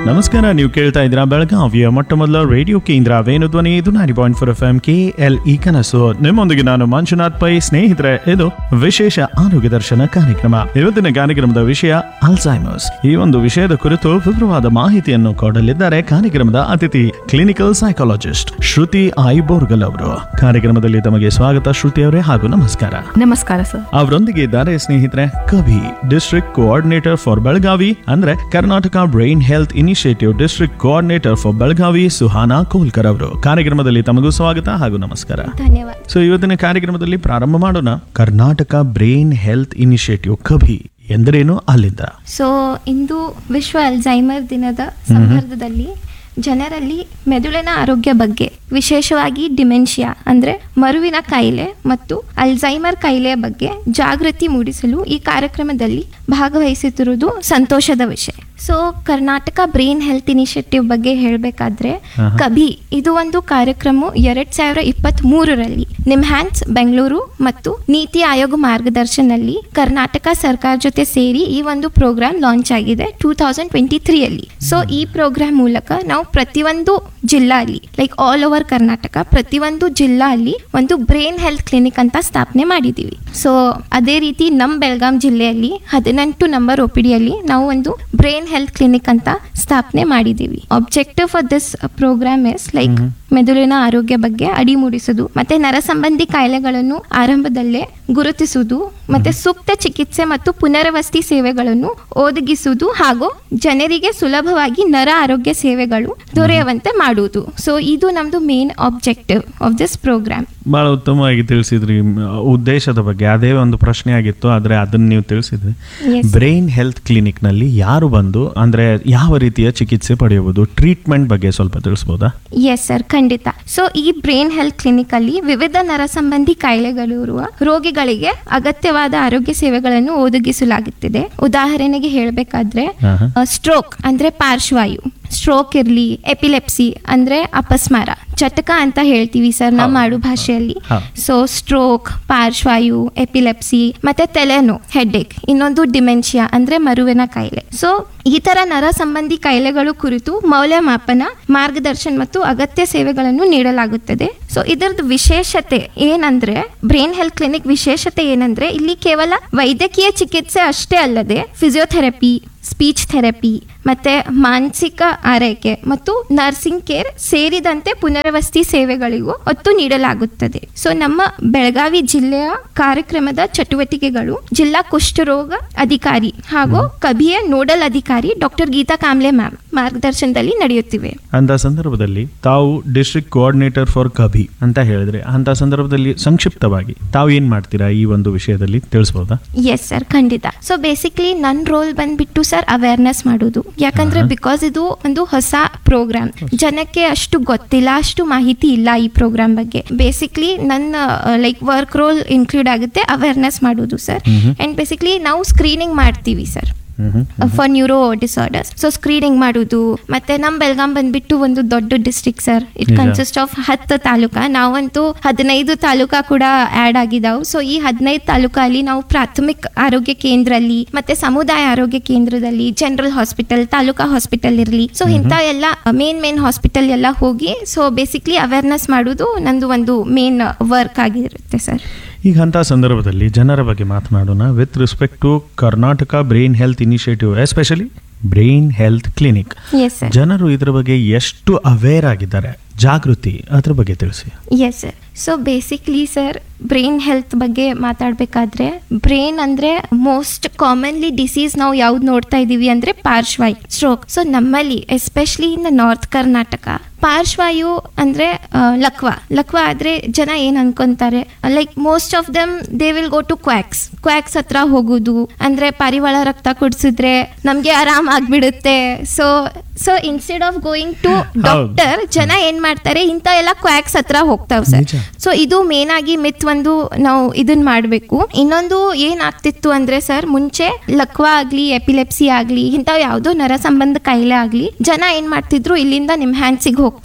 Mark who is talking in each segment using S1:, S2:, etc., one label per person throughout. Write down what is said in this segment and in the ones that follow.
S1: ನಮಸ್ಕಾರ ನೀವು ಕೇಳ್ತಾ ಇದ್ದೀರಾ ಬೆಳಗಾವಿಯ ಮೊಟ್ಟ ಮೊದಲ ರೇಡಿಯೋ ಕೇಂದ್ರ ವೇಣುಧ್ವನಿ ಇದು ನಾರಿ point four F M K L E ಕನಸು ನಿಮ್ಮೊಂದಿಗೆ ನಾನು ಮಂಜುನಾಥ್ ಪೈ ಸ್ನೇಹಿತರೆ ಇದು ವಿಶೇಷ ಆರೋಗ್ಯ ದರ್ಶನ ಕಾರ್ಯಕ್ರಮ ಇವತ್ತಿನ ಕಾರ್ಯಕ್ರಮದ ವಿಷಯ ಅಲ್ಝೈಮರ್ಸ್ ಈ ಒಂದು ವಿಷಯದ ಕುರಿತು ವಿವರವಾದ ಮಾಹಿತಿಯನ್ನು ಕೊಡಲಿದ್ದಾರೆ ಕಾರ್ಯಕ್ರಮದ ಅತಿಥಿ clinical psychologist Shruti I Borgal ಅವರು ಕಾರ್ಯಕ್ರಮದಲ್ಲಿ ತಮಗೆ ಸ್ವಾಗತ ಶ್ರುತಿ ಅವರೇ ಹಾಗೂ ನಮಸ್ಕಾರ
S2: ನಮಸ್ಕಾರ ಸರ್
S1: ಅವರೊಂದಿಗೆ ಇದ್ದಾರೆ ಸ್ನೇಹಿತರೆ ಕವಿ ಡಿಸ್ಟ್ರಿಕ್ಟ್ ಕೋಆರ್ಡಿನೇಟರ್ ಫಾರ್ ಬೆಳಗಾವಿ ಅಂದ್ರೆ Karnataka brain health initiative district coordinator for Belagavi Suhana Kolkar ಅವರು ಕಾರ್ಯಕ್ರಮದಲ್ಲಿ ತಮಗೂ ಸ್ವಾಗತ ಹಾಗೂ ನಮಸ್ಕಾರ
S3: ಧನ್ಯವಾದ
S1: ಸೊ ಇವತ್ತಿನ ಕಾರ್ಯಕ್ರಮದಲ್ಲಿ ಪ್ರಾರಂಭ ಮಾಡೋಣ ಕರ್ನಾಟಕ ಬ್ರೈನ್ ಹೆಲ್ತ್ ಇನಿಷಿಯೇಟಿವ್ ಕಭಿ ಎಂದರೇನು ಅಲ್ಲಿಂದ
S3: ಸೊ ಇಂದು ವಿಶ್ವ ಅಲ್ಝೈಮರ್ ದಿನದ ಸಂದರ್ಭದಲ್ಲಿ ಜನರಲ್ಲಿ ಮೆದುಳಿನ ಆರೋಗ್ಯ ಬಗ್ಗೆ ವಿಶೇಷವಾಗಿ ಡಿಮೆನ್ಷಿಯಾ ಅಂದ್ರೆ ಮರುವಿನ ಕಾಯಿಲೆ ಮತ್ತು ಅಲ್ಝೈಮರ್ ಕಾಯಿಲೆಯ ಬಗ್ಗೆ ಜಾಗೃತಿ ಮೂಡಿಸಲು ಈ ಕಾರ್ಯಕ್ರಮದಲ್ಲಿ ಭಾಗವಹಿಸುತ್ತಿರುವುದು ಸಂತೋಷದ ವಿಷಯ so Karnataka brain health initiative ಬಗ್ಗೆ ಹೇಳಬೇಕಾದ್ರೆ ಕಭಿ ಇದು ಒಂದು ಕಾರ್ಯಕ್ರಮ ಎರಡ್ ಸಾವಿರ ಇಪ್ಪತ್ತ್ ಮೂರರಲ್ಲಿ ನಿಮ್ಹ್ಯಾನ್ಸ್ ಬೆಂಗಳೂರು ಮತ್ತು ನೀತಿ ಆಯೋಗ ಮಾರ್ಗದರ್ಶನಲ್ಲಿ ಕರ್ನಾಟಕ ಸರ್ಕಾರ ಜೊತೆ ಸೇರಿ ಈ ಒಂದು ಪ್ರೋಗ್ರಾಮ್ ಲಾಂಚ್ ಆಗಿದೆ ಟೂ ತೌಸಂಡ್ ಟ್ವೆಂಟಿ ತ್ರೀಯಲ್ಲಿ ಸೊ ಈ ಪ್ರೋಗ್ರಾಮ್ ಮೂಲಕ ನಾವು ಪ್ರತಿಯೊಂದು ಜಿಲ್ಲಾ ಅಲ್ಲಿ ಲೈಕ್ ಆಲ್ ಓವರ್ ಕರ್ನಾಟಕ ಪ್ರತಿಯೊಂದು ಜಿಲ್ಲಾ ಅಲ್ಲಿ ಒಂದು ಬ್ರೈನ್ ಹೆಲ್ತ್ ಕ್ಲಿನಿಕ್ ಅಂತ ಸ್ಥಾಪನೆ ಮಾಡಿದ್ದೀವಿ ಸೊ ಅದೇ ರೀತಿ ನಮ್ಮ ಬೆಳಗಾಂ ಜಿಲ್ಲೆಯಲ್ಲಿ ಹದಿನೆಂಟು ನಂಬರ್ ಒ ಪಿ ಡಿಯಲ್ಲಿ ನಾವು ಒಂದು ಬ್ರೈನ್ ಹೆಲ್ತ್ ಕ್ಲಿನಿಕ್ ಅಂತ ಸ್ಥಾಪನೆ ಮಾಡಿದ್ದೀವಿ objective for this program is like ಮೆದುಳಿನ ಆರೋಗ್ಯ ಬಗ್ಗೆ ಅಡಿ ಮೂಡಿಸುವುದು ಮತ್ತೆ ನರ ಸಂಬಂಧಿ ಕಾಯಿಲೆಗಳನ್ನು ಆರಂಭದಲ್ಲೇ ಗುರುತಿಸುವುದು ಮತ್ತೆ ಸೂಕ್ತ ಚಿಕಿತ್ಸೆ ಮತ್ತು ಪುನರ್ವಸತಿ ಸೇವೆಗಳನ್ನು ಒದಗಿಸುವುದು ಹಾಗೂ ಜನರಿಗೆ ಸುಲಭವಾಗಿ ನರ ಆರೋಗ್ಯ ಸೇವೆಗಳು ದೊರೆಯುವಂತೆ ಮಾಡುವುದು ಸೊ ಇದು ನಮ್ದು main objective of this program
S1: ಬಹಳ ಉತ್ತಮವಾಗಿ ತಿಳಿಸಿದ್ರಿ ಮ್, ಉದ್ದೇಶದ ಬಗ್ಗೆ ಅದೇ ಒಂದು ಪ್ರಶ್ನೆ ಆಗಿತ್ತು ಆದ್ರೆ ಅದನ್ನ ನೀವು ತಿಳಿಸಿದ್ರಿ
S3: Yes.
S1: ಬ್ರೈನ್ ಹೆಲ್ತ್ ಕ್ಲಿನಿಕ್ ನಲ್ಲಿ ಯಾರು ಬಂದು ಅಂದ್ರೆ ಯಾವ ರೀತಿಯ ಚಿಕಿತ್ಸೆ ಪಡೆಯಬಹುದು ಟ್ರೀಟ್ಮೆಂಟ್ ಬಗ್ಗೆ ಸ್ವಲ್ಪ ತಿಳಿಸ್ಬೋದಾ
S3: ಎಸ್ ಸರ್ ಖಂಡಿತ ಸೊ ಈ ಬ್ರೈನ್ ಹೆಲ್ತ್ ಕ್ಲಿನಿಕ್ ಅಲ್ಲಿ ವಿವಿಧ ನರ ಸಂಬಂಧಿ ಕಾಯಿಲೆಗಳಿರುವ ರೋಗಿಗಳಿಗೆ ಅಗತ್ಯವಾದ ಆರೋಗ್ಯ ಸೇವೆಗಳನ್ನು ಒದಗಿಸಲಾಗುತ್ತಿದೆ ಉದಾಹರಣೆಗೆ ಹೇಳಬೇಕಾದ್ರೆ
S1: ಆಹಾ.
S3: ಸ್ಟ್ರೋಕ್ ಅಂದ್ರೆ ಪಾರ್ಶ್ವಾಯು ಸ್ಟ್ರೋಕ್ ಇರಲಿ ಎಪಿಲೆಪ್ಸಿ ಅಂದ್ರೆ ಅಪಸ್ಮಾರ ಚಟಕ ಅಂತ ಹೇಳ್ತೀವಿ ಸರ್ ನಮ್ಮ
S1: ಹೌದು.
S3: ಆಡು ಭಾಷೆಯಲ್ಲಿ
S1: ಹೌದು.
S3: ಸೊ ಸ್ಟ್ರೋಕ್ ಪಾರ್ಶ್ವಾಯು ಎಪಿಲೆಪ್ಸಿ ಮತ್ತೆ ತಲೆನೋ ಹೆಡ್ಏಕ್ ಇನ್ನೊಂದು ಡಿಮೆನ್ಷಿಯಾ ಅಂದ್ರೆ ಮರುವಿನ ಕಾಯಿಲೆ ಸೊ ಈ ತರ ನರ ಸಂಬಂಧಿ ಕಾಯಿಲೆಗಳು ಕುರಿತು ಮೌಲ್ಯಮಾಪನ ಮಾರ್ಗದರ್ಶನ ಮತ್ತು ಅಗತ್ಯ ಸೇವೆಗಳನ್ನು ನೀಡಲಾಗುತ್ತದೆ ಸೊ ಇದರದ್ದು ವಿಶೇಷತೆ ಏನಂದ್ರೆ ಬ್ರೈನ್ ಹೆಲ್ತ್ ಕ್ಲಿನಿಕ್ ವಿಶೇಷತೆ ಏನಂದ್ರೆ ಇಲ್ಲಿ ಕೇವಲ ವೈದ್ಯಕೀಯ ಚಿಕಿತ್ಸೆ ಅಷ್ಟೇ ಅಲ್ಲದೆ ಫಿಸಿಯೋಥೆರಪಿ ಸ್ಪೀಚ್ ಥೆರಪಿ ಮತ್ತೆ ಮಾನಸಿಕ ಆರೈಕೆ ಮತ್ತು ನರ್ಸಿಂಗ್ ಕೇರ್ ಸೇರಿದಂತೆ ಪುನರ್ವಸತಿ ಸೇವೆಗಳಿಗೂ ಒತ್ತು ನೀಡಲಾಗುತ್ತದೆ ಸೊ ನಮ್ಮ ಬೆಳಗಾವಿ ಜಿಲ್ಲೆಯ ಕಾರ್ಯಕ್ರಮದ ಚಟುವಟಿಕೆಗಳು ಜಿಲ್ಲಾ ಕುಷ್ಠರೋಗ ಅಧಿಕಾರಿ ಹಾಗೂ ಕಬಿಯ ನೋಡಲ್ ಅಧಿಕಾರಿ ಡಾಕ್ಟರ್ ಗೀತಾ ಕಾಮ್ಲೆ ಮ್ಯಾಮ್ ಮಾರ್ಗದರ್ಶನದಲ್ಲಿ ನಡೆಯುತ್ತಿವೆ
S1: ಅಂತ ಸಂದರ್ಭದಲ್ಲಿ ತಾವು ಡಿಸ್ಟ್ರಿಕ್ಟ್ ಕೋಆರ್ಡಿನೇಟರ್ ಫಾರ್ ಕಭಿ ಅಂತ ಹೇಳಿದ್ರೆ ಅಂತ ಸಂದರ್ಭದಲ್ಲಿ ಸಂಕ್ಷಿಪ್ತವಾಗಿ ತಾವು ಏನ್ ಮಾಡ್ತೀರಾ ಈ ಒಂದು ವಿಷಯದಲ್ಲಿ ತಿಳಿಸ್ಬೋದಾ
S3: ಎಸ್ ಸರ್ ಖಂಡಿತ ಸೊ ಬೇಸಿಕ್ಲಿ ನನ್ನ ರೋಲ್ ಬಂದ್ಬಿಟ್ಟು ಸರ್ ಅವೇರ್ನೆಸ್ ಮಾಡೋದು ಯಾಕಂದ್ರೆ ಬಿಕಾಸ್ ಇದು ಒಂದು ಹೊಸ ಪ್ರೋಗ್ರಾಮ್ ಜನಕ್ಕೆ ಅಷ್ಟು ಗೊತ್ತಿಲ್ಲ ಅಷ್ಟು ಮಾಹಿತಿ ಇಲ್ಲ ಈ ಪ್ರೋಗ್ರಾಮ್ ಬಗ್ಗೆ ಬೇಸಿಕ್ಲಿ ನನ್ನ ಲೈಕ್ ವರ್ಕ್ ರೋಲ್ ಇನ್ಕ್ಲೂಡ್ ಆಗುತ್ತೆ ಅವೇರ್ನೆಸ್ ಮಾಡೋದು ಸರ್ ಅಂಡ್ ಬೇಸಿಕ್ಲಿ ನಾವು ಸ್ಕ್ರೀನಿಂಗ್ ಮಾಡ್ತೀವಿ sir for neuro disorders so screening ಮಾಡೋದು ಮತ್ತೆ ನಮ್ ಬೆಳಗಾಂ ಬಂದ್ಬಿಟ್ಟು ಒಂದು ದೊಡ್ಡ ಡಿಸ್ಟ್ರಿಕ್ಟ್ ಸರ್ ಇಟ್
S1: ನಿಜ.
S3: ಕನ್ಸಿಸ್ಟ್ ಆಫ್ ಹತ್ತು ತಾಲೂಕಾ ನಾವಂತೂ ಹದಿನೈದು ತಾಲೂಕಾ ಕೂಡ ಆಡ್ ಆಗಿದಾವ್ ಸೊ ಈ ಹದಿನೈದು ತಾಲೂಕಲ್ಲಿ ನಾವು ಪ್ರಾಥಮಿಕ ಆರೋಗ್ಯ ಕೇಂದ್ರಲ್ಲಿ ಮತ್ತೆ ಸಮುದಾಯ ಆರೋಗ್ಯ ಕೇಂದ್ರದಲ್ಲಿ ಜನರಲ್ ಹಾಸ್ಪಿಟಲ್ ತಾಲೂಕಾ ಹಾಸ್ಪಿಟಲ್ ಇರಲಿ ಸೊ ಇಂಥ ಎಲ್ಲ ಮೇನ್ ಮೇನ್ ಹಾಸ್ಪಿಟಲ್ ಎಲ್ಲ ಹೋಗಿ ಸೊ ಬೇಸಿಕ್ಲಿ ಅವೇರ್ನೆಸ್ ಮಾಡೋದು ನಂದು ಒಂದು ಮೇನ್ ವರ್ಕ್ ಆಗಿರುತ್ತೆ ಸರ್
S1: ಈಗ ಅಂತ ಸಂದರ್ಭದಲ್ಲಿ ಜನರ ಬಗ್ಗೆ ಮಾತನಾಡೋಣ with respect to Karnataka brain health initiative especially brain health clinic
S3: yes sir
S1: ಜನರು ಇದ್ರ ಬಗ್ಗೆ ಎಷ್ಟು ಅವೇರ್ ಆಗಿದ್ದಾರೆ ಜಾಗೃತಿ ಅದ್ರ ಬಗ್ಗೆ ತಿಳಿಸಿ
S3: yes sir so basically sir brain health ಬಗ್ಗೆ ಮಾತಾಡಬೇಕಾದ್ರೆ ಬ್ರೈನ್ ಅಂದರೆ ಮೋಸ್ಟ್ ಕಾಮನ್ಲಿ ಡಿಸೀಸ್ ನಾವು ಯಾವ್ದು ನೋಡ್ತಾ ಇದ್ದೀವಿ ಅಂದರೆ ಪಾರ್ಶ್ವಾಯು ಸ್ಟ್ರೋಕ್ ಸೊ ನಮ್ಮಲ್ಲಿ ಎಸ್ಪೆಷಲಿ ಇನ್ ನಾರ್ತ್ ಕರ್ನಾಟಕ ಪಾರ್ಶ್ವಾಯು ಅಂದರೆ ಲಕ್ವಾ ಲಕ್ವಾ ಆದರೆ ಜನ ಏನು ಅನ್ಕೊಂತಾರೆ like most of them they will go to quacks quacks ಹತ್ರ ಹೋಗೋದು ಅಂದರೆ ಪಾರಿವಾಳ ರಕ್ತ ಕುಡಿಸಿದ್ರೆ ನಮಗೆ ಆರಾಮ್ ಆಗ್ಬಿಡುತ್ತೆ so so instead of going to doctor ಜನ ಏನ್ ಮಾಡ್ತಾರೆ ಇಂಥ ಎಲ್ಲ ಕ್ವಾಕ್ಸ್ ಹತ್ರ ಹೋಗ್ತಾವ್ ಸರ್
S1: ನಿಜ.
S3: ಸೊ ಇದು ಮೇನ್ ಆಗಿ ಮಿತ್ ಒಂದು ನಾವು ಇದನ್ನ ಮಾಡಬೇಕು ಇನ್ನೊಂದು ಏನಾಗ್ತಿತ್ತು ಅಂದ್ರೆ ಸರ್ ಮುಂಚೆ ಲಕ್ವಾ ಆಗ್ಲಿ ಎಪಿಲೆಪ್ಸಿ ಆಗ್ಲಿ ಇಂಥವ್ ಯಾವ್ದೋ ನರ ಸಂಬಂಧ ಕಾಯಿಲೆ ಆಗ್ಲಿ ಜನ ಏನ್ ಮಾಡ್ತಿದ್ರು ಇಲ್ಲಿಂದ ನಿಮ್ ಹ್ಯಾಂಡ್ಸಿಗೆ ಹೋಗ್ತಿದ್ರು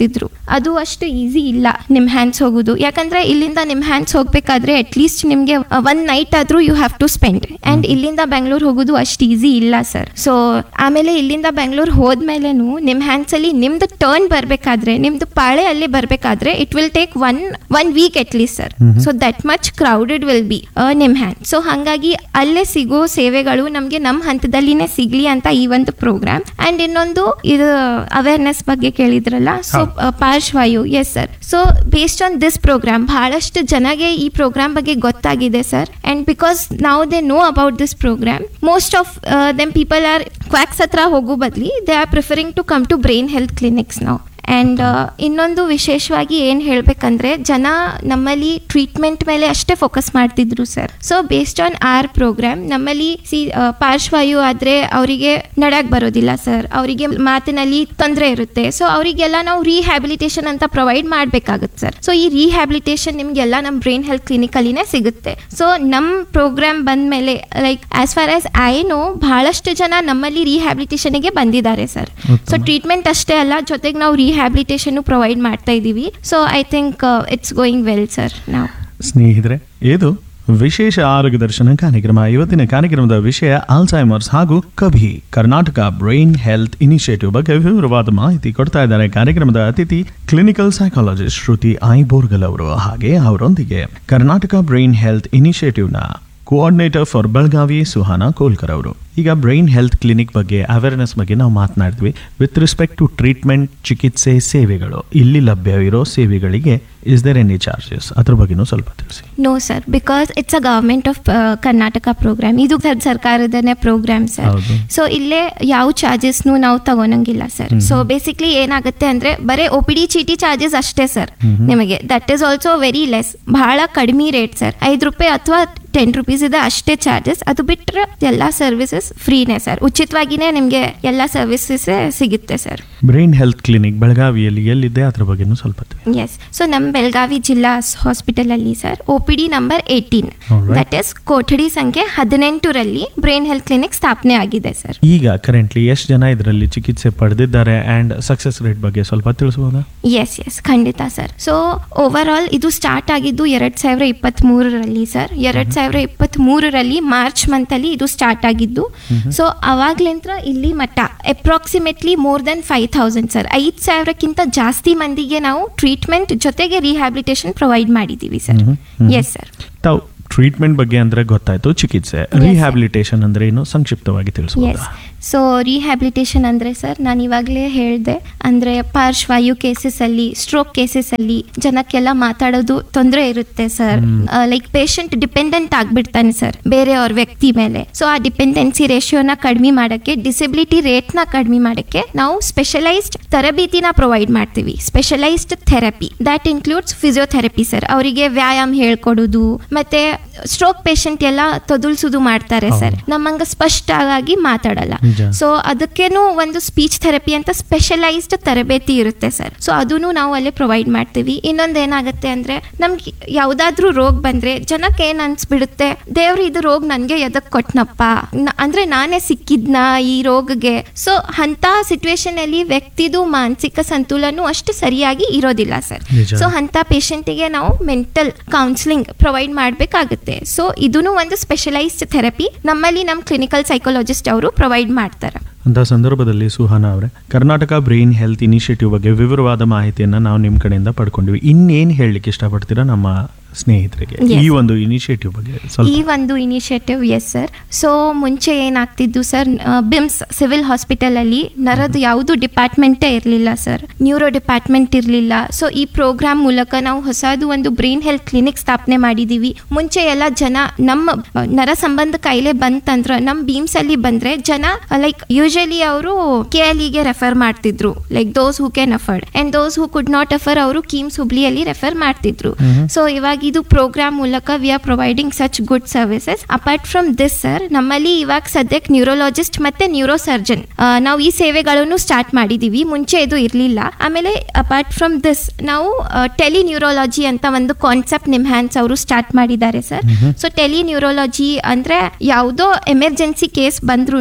S3: ಅದು ಅಷ್ಟು ಈಸಿ ಇಲ್ಲ ನಿಮ್ಮ ಹ್ಯಾಂಡ್ಸ್ ಹೋಗೋದು ಯಾಕಂದ್ರೆ ಇಲ್ಲಿಂದ ನಿಮ್ಮ ಹ್ಯಾಂಡ್ಸ್ ಹೋಗ್ಬೇಕಾದ್ರೆ ಅಟ್ಲೀಸ್ಟ್ ನಿಮಗೆ ಒನ್ ನೈಟ್ ಆದ್ರೂ you have to spend and ಇಲ್ಲಿಂದ ಬೆಂಗಳೂರು ಹೋಗೋದು ಅಷ್ಟು ಈಸಿ ಇಲ್ಲ ಸರ್ ಸೊ ಆಮೇಲೆ ಇಲ್ಲಿಂದ ಬೆಂಗಳೂರು ಹೋದ್ಮೇಲೆನು ನಿಮ್ಮ ಹ್ಯಾಂಡ್ಸ್ ಅಲ್ಲಿ ನಿಮ್ದು ಟರ್ನ್ ಬರಬೇಕಾದ್ರೆ ನಿಮ್ದು ಪಾಳೆ ಅಲ್ಲಿ ಬರಬೇಕಾದ್ರೆ it will take one one week at least sir so that much crowded will be ನಿಮ್ಮ ಹ್ಯಾಂಡ್ ಸೊ ಹಾಗಾಗಿ ಅಲ್ಲೇ ಸಿಗೋ ಸೇವೆಗಳು ನಮಗೆ ನಮ್ಮ ಹಂತದಲ್ಲಿನೇ ಸಿಗ್ಲಿ ಅಂತ ಈ ಒಂದು ಪ್ರೋಗ್ರಾಮ್ ಅಂಡ್ ಇನ್ನೊಂದು ಇದು ಅವೇರ್ನೆಸ್ ಬಗ್ಗೆ ಕೇಳಿದ್ರಲ್ಲ ಸೊ ಪಾರ್ಶ್ವಾಯು yes sir so based on this program ಬಹಳಷ್ಟು ಜನಗೆ ಈ ಪ್ರೋಗ್ರಾಮ್ ಬಗ್ಗೆ ಗೊತ್ತಾಗಿದೆ ಸರ್ ಅಂಡ್ ಬಿಕಾಸ್ ನಾವು they know about this program most of them people are quacks ಹತ್ರ ಹೋಗೋ ಬದಲಿ they are preferring to come to brain health clinics ನಾವು ಆ್ಯಂಡ್ ಇನ್ನೊಂದು ವಿಶೇಷವಾಗಿ ಏನು ಹೇಳಬೇಕಂದ್ರೆ ಜನ ನಮ್ಮಲ್ಲಿ ಟ್ರೀಟ್ಮೆಂಟ್ ಮೇಲೆ ಅಷ್ಟೇ ಫೋಕಸ್ ಮಾಡ್ತಿದ್ರು sir so based on our program ನಮ್ಮಲ್ಲಿ ಸಿ ಪಾರ್ಶ್ವಾಯು ಆದರೆ ಅವರಿಗೆ ನಡಕ್ ಬರೋದಿಲ್ಲ ಸರ್ ಅವರಿಗೆ ಮಾತಿನಲ್ಲಿ ತೊಂದರೆ ಇರುತ್ತೆ ಸೊ ಅವರಿಗೆಲ್ಲ ನಾವು ರಿಹ್ಯಾಬಿಲಿಟೇಷನ್ ಅಂತ ಪ್ರೊವೈಡ್ ಮಾಡಬೇಕಾಗುತ್ತೆ ಸರ್ ಸೊ ಈ ರಿಹ್ಯಾಬಿಲಿಟೇಷನ್ ನಿಮಗೆಲ್ಲ ನಮ್ಮ ಬ್ರೈನ್ ಹೆಲ್ತ್ ಕ್ಲಿನಿಕಲ್ಲಿನೇ ಸಿಗುತ್ತೆ ಸೊ ನಮ್ಮ ಪ್ರೋಗ್ರಾಮ್ ಬಂದ ಮೇಲೆ like as far as I know ಬಹಳಷ್ಟು ಜನ ನಮ್ಮಲ್ಲಿ ರಿಹ್ಯಾಬಿಲಿಟೇಷನ್ಗೆ ಬಂದಿದ್ದಾರೆ ಸರ್
S1: ಉತ್ತಮ.
S3: ಸೊ ಟ್ರೀಟ್ಮೆಂಟ್ ಅಷ್ಟೇ ಅಲ್ಲ ಜೊತೆಗೆ ನಾವು ರಿಹ್ಯಾಬಿಲಿಟೇಷನ್ ಪ್ರೊವೈಡ್ ಮಾಡ್ತಾ ಇದ್ದೀವಿ so I think it's going well sir ನಾವು
S1: ಸ್ನೇಹಿತರೆ ಇದು ವಿಶೇಷ ಆರೋಗ್ಯ ದರ್ಶನ ಕಾರ್ಯಕ್ರಮ ಇವತ್ತಿನ ಕಾರ್ಯಕ್ರಮದ ವಿಷಯ ಆಲ್ಝೈಮರ್ಸ್ ಹಾಗೂ ಕಭಿ ಕರ್ನಾಟಕ ಬ್ರೈನ್ ಹೆಲ್ತ್ ಇನಿಷಿಯೇಟಿವ್ ಬಗ್ಗೆ ವಿವರವಾದ ಮಾಹಿತಿ ಕೊಡ್ತಾ ಇದ್ದಾರೆ ಕಾರ್ಯಕ್ರಮದ ಅತಿಥಿ clinical psychologist Shruti I Borgal ಅವರು ಹಾಗೆ ಅವರೊಂದಿಗೆ ಕರ್ನಾಟಕ ಬ್ರೈನ್ ಹೆಲ್ತ್ ಇನಿಷಿಯೇಟಿವ್ನ ಕೋಆರ್ಡಿನೇಟರ್ ಫಾರ್ ಬೆಳಗಾವಿ ಸುಹಾನಾ ಕೋಲ್ಕರ್ ಅವರು ಈಗ ಬ್ರೈನ್ ಹೆಲ್ತ್ ಕ್ಲಿನಿಕ್ ಬಗ್ಗೆ ಅವೇರ್ನೆಸ್ ಬಗ್ಗೆ ನಾವು ಮಾತನಾಡಿದ್ವಿ ವಿತ್ ರಿಸ್ಪೆಕ್ಟ್ ಟು ಟ್ರೀಟ್ಮೆಂಟ್ ಚಿಕಿತ್ಸೆ ಸೇವೆಗಳು ಇಲ್ಲಿ ಲಭ್ಯ ಇರೋ ಸೇವೆಗಳಿಗೆ ಇಸ್ ದೇರ್ ಎನಿ ಚಾರ್ಜಸ್ ಅದ್ರ ಬಗ್ಗೆನೂ ಸ್ವಲ್ಪ ತಿಳಿಸಿ
S3: no sir because it's a government of Karnataka programme ಇದು ಸರ್ ಸರ್ಕಾರದನೇ ಪ್ರೋಗ್ರಾಮ್ ಸರ್
S1: ಹೌದು.
S3: ಸೊ ಇಲ್ಲೇ ಯಾವ ಚಾರ್ಜಸ್ನು ನಾವು ತಗೊಳಂಗಿಲ್ಲ ಸರ್ ಸೊ ಬೇಸಿಕ್ಲಿ ಏನಾಗುತ್ತೆ ಅಂದ್ರೆ ಬರೀ ಒ ಪಿ ಡಿ ಚೀಟಿ ಚಾರ್ಜಸ್ ಅಷ್ಟೇ ಸರ್ ನಿಮಗೆ that is also very less ಬಹಳ ಕಡಿಮೆ ರೇಟ್ ಸರ್ ಐದು ರೂಪಾಯಿ ಅಥವಾ ಟೆನ್ ರುಪೀಸ್ ಇದೆ ಅಷ್ಟೇ ಚಾರ್ಜಸ್ ಅದು ಬಿಟ್ಟರೆ ಎಲ್ಲ ಸರ್ವಿಸಸ್ ಫ್ರೀನೇ ಸರ್ ಉಚಿತವಾಗಿನೇ ನಿಮಗೆ ಎಲ್ಲ ಸರ್ವಿಸಸ್ ಸಿಗುತ್ತೆ ಸರ್
S1: ಬ್ರೈನ್ ಹೆಲ್ತ್ ಕ್ಲಿನಿಕ್ ಬೆಳಗಾವಿಯಲ್ಲಿ ಎಲ್ಲಿದೆ ಅದ್ರ ಬಗ್ಗೆನೂ ಸ್ವಲ್ಪ ತಿಳಿಸಿ
S3: ಎಸ್ ಸೊ ನಮ್ಮ ಬೆಳಗಾವಿ ಜಿಲ್ಲಾ ಹಾಸ್ಪಿಟಲ್ ಅಲ್ಲಿ sir O P D number eighteen
S1: Alright.
S3: That is ಕೊಠಡಿ ಸಂಖ್ಯೆ ಹದಿನೆಂಟರಲ್ಲಿ ಬ್ರೈನ್ ಹೆಲ್ತ್ ಕ್ಲಿನಿಕ್ ಸ್ಥಾಪನೆ ಆಗಿದೆ ಸರ್
S1: ಈಗ ಕರೆಂಟ್ಲಿ ಎಷ್ಟು ಜನ ಇದರಲ್ಲಿ ಚಿಕಿತ್ಸೆ ಪಡೆದಿದ್ದಾರೆ ಅಂಡ್ ಸಕ್ಸಸ್ ರೇಟ್ ಬಗ್ಗೆ ಸ್ವಲ್ಪ ತಿಳಿಸ್ಬೋದಾ
S3: ಎಸ್ ಎಸ್ ಖಂಡಿತ ಸರ್ ಸೊ ಓವರ್ ಆಲ್ ಇದು ಸ್ಟಾರ್ಟ್ ಆಗಿದ್ದು ಎರಡ್ ಸಾವಿರ ಇಪ್ಪತ್ತ್ ಮೂರರಲ್ಲಿ ಸರ್ ಎರಡ್ ಸಾವಿರ ಇಪ್ಪತ್ತ್ ಮೂರರಲ್ಲಿ ಮಾರ್ಚ್ ಮಂತ್ ಅಲ್ಲಿ ಇದು ಸ್ಟಾರ್ಟ್ ಆಗಿದ್ದು ಸೊ ಅವಾಗ್ಲಿಂತ್ರ ಇಲ್ಲಿ ಮಟ್ಟ approximately more than five thousand sir ಐದು ಸಾವಿರಕ್ಕಿಂತ ಜಾಸ್ತಿ ಮಂದಿಗೆ ನಾವು ಟ್ರೀಟ್ಮೆಂಟ್ ಜೊತೆಗೆ ರಿಹ್ಯಾಬಿಲಿಟೇಷನ್ ಪ್ರೊವೈಡ್ ಮಾಡಿದ್ದೀವಿ sir
S1: hmm, hmm.
S3: Yes sir
S1: ತಾವು ಟ್ರೀಟ್ಮೆಂಟ್ ಬಗ್ಗೆ ಅಂದ್ರೆ ಗೊತ್ತಾಯ್ತು ಚಿಕಿತ್ಸೆ ರಿಹ್ಯಾಬಿಲಿಟೇಷನ್ ಅಂದ್ರೆ ಏನು ಸಂಕ್ಷಿಪ್ತವಾಗಿ
S3: ಎಸ್
S1: ತಿಳಿಸ್ಬೋದಾ
S3: ಸೊ ರಿಹ್ಯಾಬಿಲಿಟೇಷನ್ ಅಂದರೆ ಸರ್ ನಾನು ಇವಾಗಲೇ ಹೇಳಿದೆ ಅಂದರೆ ಪಾರ್ಶ್ವಾಯು ಕೇಸಸಲ್ಲಿ ಸ್ಟ್ರೋಕ್ ಕೇಸಸಲ್ಲಿ ಜನಕ್ಕೆಲ್ಲ ಮಾತಾಡೋದು ತೊಂದರೆ ಇರುತ್ತೆ ಸರ್ ಲೈಕ್ ಪೇಷಂಟ್ ಡಿಪೆಂಡೆಂಟ್ ಆಗಿಬಿಡ್ತಾನೆ ಸರ್ ಬೇರೆಯವ್ರ ವ್ಯಕ್ತಿ ಮೇಲೆ ಸೊ ಆ ಡಿಪೆಂಡೆನ್ಸಿ ರೇಷಿಯೋನ ಕಡಿಮೆ ಮಾಡೋಕ್ಕೆ ಡಿಸೆಬಿಲಿಟಿ ರೇಟ್ನ ಕಡಿಮೆ ಮಾಡೋಕ್ಕೆ ನಾವು ಸ್ಪೆಷಲೈಸ್ಡ್ ತರಬೇತಿನ ಪ್ರೊವೈಡ್ ಮಾಡ್ತೀವಿ specialised therapy that includes physiotherapy sir ಅವರಿಗೆ ವ್ಯಾಯಾಮ ಹೇಳ್ಕೊಡೋದು ಮತ್ತೆ ಸ್ಟ್ರೋಕ್ ಪೇಷಂಟ್ ಎಲ್ಲ ತೊದಲ್ಸುದು ಮಾಡ್ತಾರೆ ಸರ್ ನಮ್ಮಂಗ ಸ್ಪಷ್ಟವಾಗಿ ಮಾತಾಡಲ್ಲ
S1: ನಿಜ.
S3: ಸೊ ಅದಕ್ಕೇನು ಒಂದು ಸ್ಪೀಚ್ ಥೆರಪಿ ಅಂತ ಸ್ಪೆಷಲೈಸ್ಡ್ ತರಬೇತಿ ಇರುತ್ತೆ ಸರ್ ಸೊ ಅದನ್ನು ನಾವು ಅಲ್ಲಿ ಪ್ರೊವೈಡ್ ಮಾಡ್ತೀವಿ ಇನ್ನೊಂದು ಏನಾಗುತ್ತೆ ಅಂದ್ರೆ ನಮ್ಗೆ ಯಾವ್ದಾದ್ರೂ ರೋಗ ಬಂದ್ರೆ ಜನಕ್ಕೆ ಏನ್ ಅನ್ಸ್ಬಿಡುತ್ತೆ ದೇವ್ರು ಇದು ರೋಗ ನನ್ಗೆ ಎದಕ್ ಕೊಟ್ನಪ್ಪ ನ- ಅಂದ್ರೆ ನಾನೇ ಸಿಕ್ಕಿದ್ನ ಈ ರೋಗಗೆ ಸೊ ಅಂತ ಸಿಚುವೇಶನ್ ಅಲ್ಲಿ ವ್ಯಕ್ತಿದು ಮಾನಸಿಕ ಸಂತುಲನ ಅಷ್ಟು ಸರಿಯಾಗಿ ಇರೋದಿಲ್ಲ ಸರ್
S1: ನಿಜ.
S3: ಸೊ ಅಂತ ಪೇಷಂಟಿಗೆ ನಾವು ಮೆಂಟಲ್ ಕೌನ್ಸಿಲಿಂಗ್ ಪ್ರೊವೈಡ್ ಮಾಡಬೇಕಾಗುತ್ತೆ ಸೊ ಇದೂ ಒಂದು ಸ್ಪೆಷಲೈಸ್ಡ್ ಥೆರಪಿ ನಮ್ಮಲ್ಲಿ ನಮ್ಮ ಕ್ಲಿನಿಕಲ್ ಸೈಕಾಲಜಿಸ್ಟ್ ಅವರು ಪ್ರೊವೈಡ್ ಮಾಡ್ತಾರೆ
S1: ಅಂತ ಸಂದರ್ಭದಲ್ಲಿ ಸುಹಾನ ಅವರೇ ಕರ್ನಾಟಕ ಬ್ರೈನ್ ಹೆಲ್ತ್ ಇನಿಷಿಯೇಟಿವ್ ಬಗ್ಗೆ ವಿವರವಾದ ಮಾಹಿತಿಯನ್ನ ನಾವು ನಿಮ್ಮ ಕಡೆಯಿಂದ ಪಡ್ಕೊಂಡಿವಿ ಇನ್ನೇನು ಹೇಳಲಿಕ್ಕೆ ಇಷ್ಟಪಡ್ತೀರಾ ನಮ್ಮ ಸ್ನೇಹಿತರಿಗೆ
S3: Yes.
S1: ಈ ಒಂದು ಇನಿಷಿಯೇಟಿವ್ ಬಗ್ಗೆ ಸ್ವಲ್ಪ
S3: ಈ ಒಂದು ಇನಿಷಿಯೇಟಿವ್ ಎಸ್ ಸರ್ ಸೊ ಮುಂಚೆ ಏನಾಗ್ತಿದ್ದು ಸರ್ ಬಿಮ್ಸ್ ಸಿವಿಲ್ ಹಾಸ್ಪಿಟಲಲ್ಲಿ ನರದು ಯಾವುದು ಡಿಪಾರ್ಟ್ಮೆಂಟೇ ಇರಲಿಲ್ಲ ಸರ್ ನ್ಯೂರೋ ಡಿಪಾರ್ಟ್ಮೆಂಟ್ ಇರಲಿಲ್ಲ ಸೊ ಈ ಪ್ರೋಗ್ರಾಮ್ ಮೂಲಕ ನಾವು ಹೊಸದು ಒಂದು ಬ್ರೈನ್ ಹೆಲ್ತ್ ಕ್ಲಿನಿಕ್ ಸ್ಥಾಪನೆ ಮಾಡಿದ್ದೀವಿ ಮುಂಚೆ ಎಲ್ಲ ಜನ ನಮ್ಮ ಆ, ನರ ಸಂಬಂಧ ಕಾಯಿಲೆ ಬಂತಂದ್ರೆ ನಮ್ಮ ಬೀಮ್ಸ್ ಅಲ್ಲಿ ಬಂದ್ರೆ ಜನ ಲೈಕ್ ಯೂಶಲಿ ಅವರು ಕೆ ಎಲ್ ಗೆ ರೆಫರ್ ಮಾಡ್ತಿದ್ರು like those who can afford and those who could not afford ಅವರು ಕೀಮ್ಸ್ ಹುಬ್ಳಿಯಲ್ಲಿ ರೆಫರ್ ಮಾಡ್ತಿದ್ರು ಸೊ ಇವಾಗ ಇದು ಪ್ರೋಗ್ರಾಮ್ ಮೂಲಕ we are providing such good services apart from this sir ನಮ್ಮಲ್ಲಿ ಇವಾಗ ಸದ್ಯಕ್ಕೆ ನ್ಯೂರೋಲಾಜಿಸ್ಟ್ ಮತ್ತೆ ನ್ಯೂರೋ ಸರ್ಜನ್ ನಾವು ಈ ಸೇವೆಗಳನ್ನು ಸ್ಟಾರ್ಟ್ ಮಾಡಿದೀವಿ ಮುಂಚೆ ಇದು ಇರಲಿಲ್ಲ ಆಮೇಲೆ ಅಪಾರ್ಟ್ ಫ್ರಮ್ ದಿಸ್ ನಾವು ಟೆಲಿ ನ್ಯೂರೋಲಾಜಿ ಅಂತ ಒಂದು ಕಾನ್ಸೆಪ್ಟ್ ನಿಮ್ ಹ್ಯಾಂಡ್ಸ್ ಅವರು ಸ್ಟಾರ್ಟ್ ಮಾಡಿದ್ದಾರೆ ಸರ್ ಸೊ ಟೆಲಿ ನ್ಯೂರೋಲಾಜಿ ಅಂದ್ರೆ ಯಾವುದೋ ಎಮರ್ಜೆನ್ಸಿ ಕೇಸ್ ಬಂದ್ರೂ